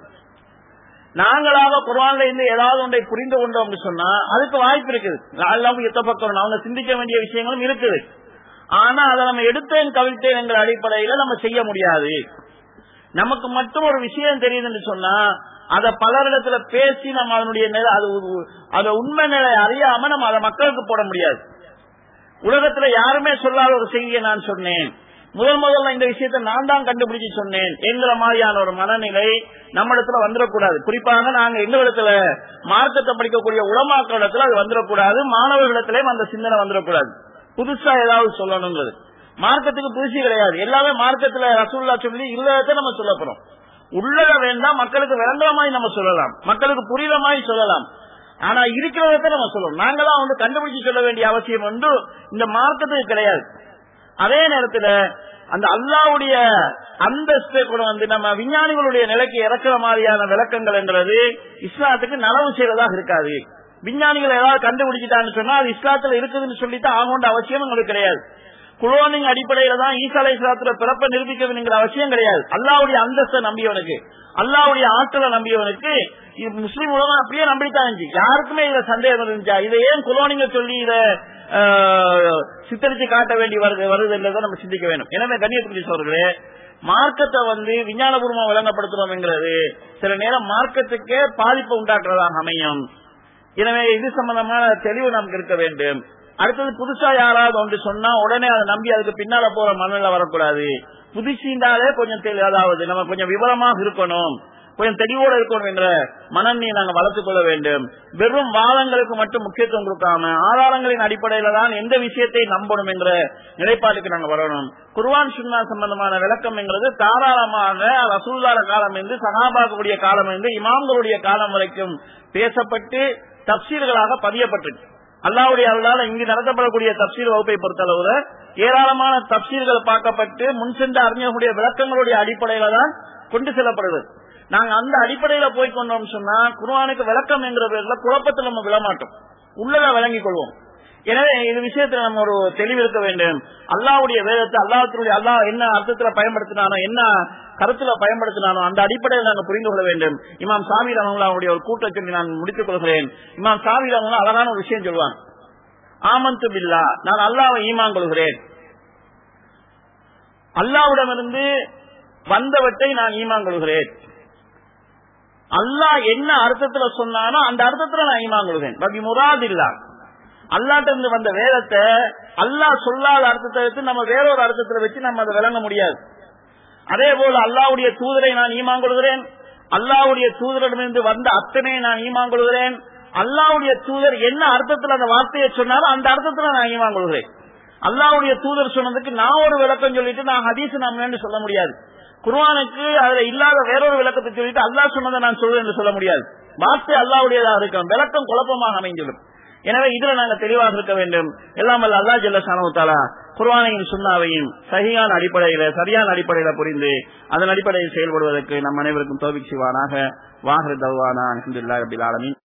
நாங்களாக குர்ஆன்ல இருந்து ஏதாவது ஒன்றை புரிந்து கொண்டோம் சொன்னா அதுக்கு வாய்ப்பு இருக்குது எல்லாம் எத்தப்பக்கம் அவங்க சிந்திக்க வேண்டிய விஷயங்களும் இருக்குது ஆனா அதை நம்ம எடுத்தேன் கவிழ்த்தேன் என்கிற அடிப்படையில நம்ம செய்ய முடியாது நமக்கு மட்டும் ஒரு விஷயம் தெரியுதுன்னு சொன்னா அத பலரிடத்துல பேசி நம்ம அதனுடைய நிலை அது ஒரு- அத உண்மை நிலை அறியாம நம்ம அதை மக்களுக்கு போட முடியாது உலகத்துல யாருமே சொல்லாத ஒரு செய்தியை நான் சொன்னேன் முதல் முதல்ல இந்த விஷயத்தை நான் தான் கண்டுபிடிச்சு சொன்னேன் என்கிற மாதிரியான ஒரு மனநிலை நம்ம இடத்துல வந்துடக்கூடாது குறிப்பாக நாங்க எங்களிடத்துல மார்க்கத்தை படிக்கக்கூடிய உலமாக்களிடத்துல அது வந்துடக்கூடாது மாணவர்களிடத்திலேயும் அந்த சிந்தனை வந்துடக்கூடாது புதுசா ஏதாவது சொல்லணுங்கிறது மார்க்கத்துக்கு புதுசு கிடையாது எல்லாமே மார்க்கத்துல ரசூல்லா சொல்லி இல்லதை நம்ம சொல்ல போறோம் உள்ளத வேண்டாம் மக்களுக்கு விளங்குற மாதிரி நம்ம சொல்லலாம் மக்களுக்கு புரியுற மாதிரி சொல்லலாம் ஆனா இருக்கிறத நம்ம சொல்லணும் நாங்களாம் வந்து கண்டுபிடிச்சு சொல்ல வேண்டிய அவசியம் வந்து இந்த மார்க்கத்துக்கு கிடையாது அதே நேரத்துல அந்த அல்லாவுடைய அந்தஸ்தை கூட வந்து நம்ம விஞ்ஞானிகளுடைய நிலைக்கு இறக்குற மாதிரியான விளக்கங்கள் என்றது இஸ்லாத்துக்கு நலவு செய்வதாக இருக்காது விஞ்ஞானிகள் ஏதாவது கண்டுபிடிச்சிட்டான்னு சொன்னா அது இஸ்லாத்துல இருக்குதுன்னு சொல்லித்தான் ஆகோண்ட அவசியம் உங்களுக்கு கிடையாது குலோனிங் அடிப்படையில தான் ஈசா அலை இஸ்லாத்துல பிறப்ப நிரூபிக்கணுங்கிற அவசியம் கிடையாது அல்லாவுடைய அந்தஸ்தை நம்பியவனுக்கு அல்லாவுடைய ஆற்றலை நம்பியவனுக்கு இது முஸ்லீம் உலகம் அப்படியே நம்பித்தான் இருந்துச்சு யாருக்குமே இதுல சந்தேகம் இருந்துச்சா இதை ஏன் குலோனிங்க சொல்லி இத ஆஹ், சித்தரிச்சு காட்ட வேண்டி வருது வருது என்றதை நம்ம சிந்திக்க வேண்டும் எனவே கண்ணியத்துக்கு சொல்றே மார்க்கத்தை வந்து விஞ்ஞானபூர்வமா விளங்கப்படுத்துறோம்ங்கிறது சில நேரம் மார்க்கத்துக்கே பாதிப்பு உண்டாக்குறதாக அமையும் எனவே இது சம்பந்தமான தெளிவு நமக்கு இருக்க வேண்டும் அடுத்தது புதுசா யாராவது ஒன்று சொன்னா உடனே அதை நம்பி அதுக்கு பின்னால போற மனநிலை வரக்கூடாது புதுசீண்டாலே கொஞ்சம் தெளி- அதாவது நம்ம கொஞ்சம் விவரமாக இருக்கணும் கொஞ்சம் தெளிவோடு இருக்கணும் என்ற மனநிலையை நாங்கள் வளர்த்துக் கொள்ள வேண்டும் வெறும் வாதங்களுக்கு மட்டும் முக்கியத்துவம் கொடுக்காம ஆதாரங்களின் அடிப்படையில தான் எந்த விஷயத்தை நம்பணும் என்ற நிலைப்பாட்டுக்கு நாங்கள் வரணும் குர்ஆன் சுன்னா சம்பந்தமான விளக்கம் என்கிறது தாராளமாக ரசூல்லார காலம் இருந்து சகாபாக்குடைய காலம் இருந்து இமாம்களுடைய காலம் வரைக்கும் பேசப்பட்டு தப்சீல்களாக பதியப்பட்டிருக்கு அல்லாவுடைய அருளால இங்கு நடத்தப்படக்கூடிய தப்சீர் வகுப்பை பொறுத்தளவுல ஏராளமான தப்சீர்கள் பார்க்கப்பட்டு முன் சென்ற அறிஞர்களுடைய விளக்கங்களுடைய அடிப்படையில தான் கொண்டு செல்லப்படுகிறது நாங்க அந்த அடிப்படையில போய் கொண்டோம் சொன்னா குர்ஆனுக்கு விளக்கம் என்கிற பேர்ல குழப்பத்தில் நம்ம விழமாட்டோம் உள்ளத விளங்கிக் கொள்வோம் எனவே இது விஷயத்துல நம்ம ஒரு தெளிவு இருக்க வேண்டும் அல்லாவுடைய வேதத்தை அல்லாஹ்வுடைய அல்லாஹ் என்ன அர்த்தத்துல பயன்படுத்தினானோ என்ன கருத்துல பயன்படுத்தினானோ அந்த அடிப்படையில் நாங்கள் புரிந்து கொள்ள வேண்டும் இமாம் சாமி ரமங்களாவுடைய ஒரு கூட்டத்தை சொல்லி நான் முடித்துக் கொள்கிறேன் இமாம் சாமி ரமங்களா அழகான ஒரு விஷயம் சொல்லுவாங்க ஆமந்து பில்லா நான் அல்லாவை ஈமான் கொள்கிறேன் அல்லாவிடமிருந்து வந்தவற்றை நான் ஈமான் கொள்கிறேன் அல்லாஹ் என்ன அர்த்தத்துல சொன்னானோ அந்த அர்த்தத்துல நான் ஈமான் கொள்கிறேன் பபி முராதில்லா அல்லாட்ட இருந்து வந்த வேதத்தை அல்லாஹ் சொல்லாத அர்த்தத்தை வச்சு நம்ம வேறொரு அர்த்தத்துல வச்சு நம்ம அதை விளங்க முடியாது அதே போல அல்லாவுடைய தூதரை நான் ஈமான் கொள்கிறேன் அல்லாவுடைய தூதரிடமிருந்து வந்த அத்தனை நான் ஈமான் கொள்கிறேன் அல்லாவுடைய தூதர் என்ன அர்த்தத்துல அந்த வார்த்தையை சொன்னாலும் அந்த அர்த்தத்துல நான் ஈமான் கொள்கிறேன் அல்லாவுடைய தூதர் சொன்னதுக்கு நான் ஒரு விளக்கம் சொல்லிட்டு நான் ஹதீஸ் நான் சொல்ல முடியாது குர்ஆனுக்கு அதுல இல்லாத வேறொரு விளக்கத்தை சொல்லிட்டு அல்லாஹ் சொன்னதை நான் சொல்றேன் என்று சொல்ல முடியாது வார்த்தை அல்லாவுடையதாக இருக்கும் விளக்கம் குழப்பமாக அமைஞ்சிடும் எனவே இதுல நாங்க தெளிவாக இருக்க வேண்டும் எல்லாம் வல்ல அல்லாஹ் ஜல்ல சானவத்தாலா குர்ஆனையும் சுண்ணாவையும் சரியான அடிப்படையில சரியான அடிப்படையில புரிந்து அதன் அடிப்படையில் செயல்படுவதற்கு நம் அனைவருக்கும் தோபிக் செய்வானாக வாஹர் தவானா அலமதுல்லா ரபில் ஆலமீன்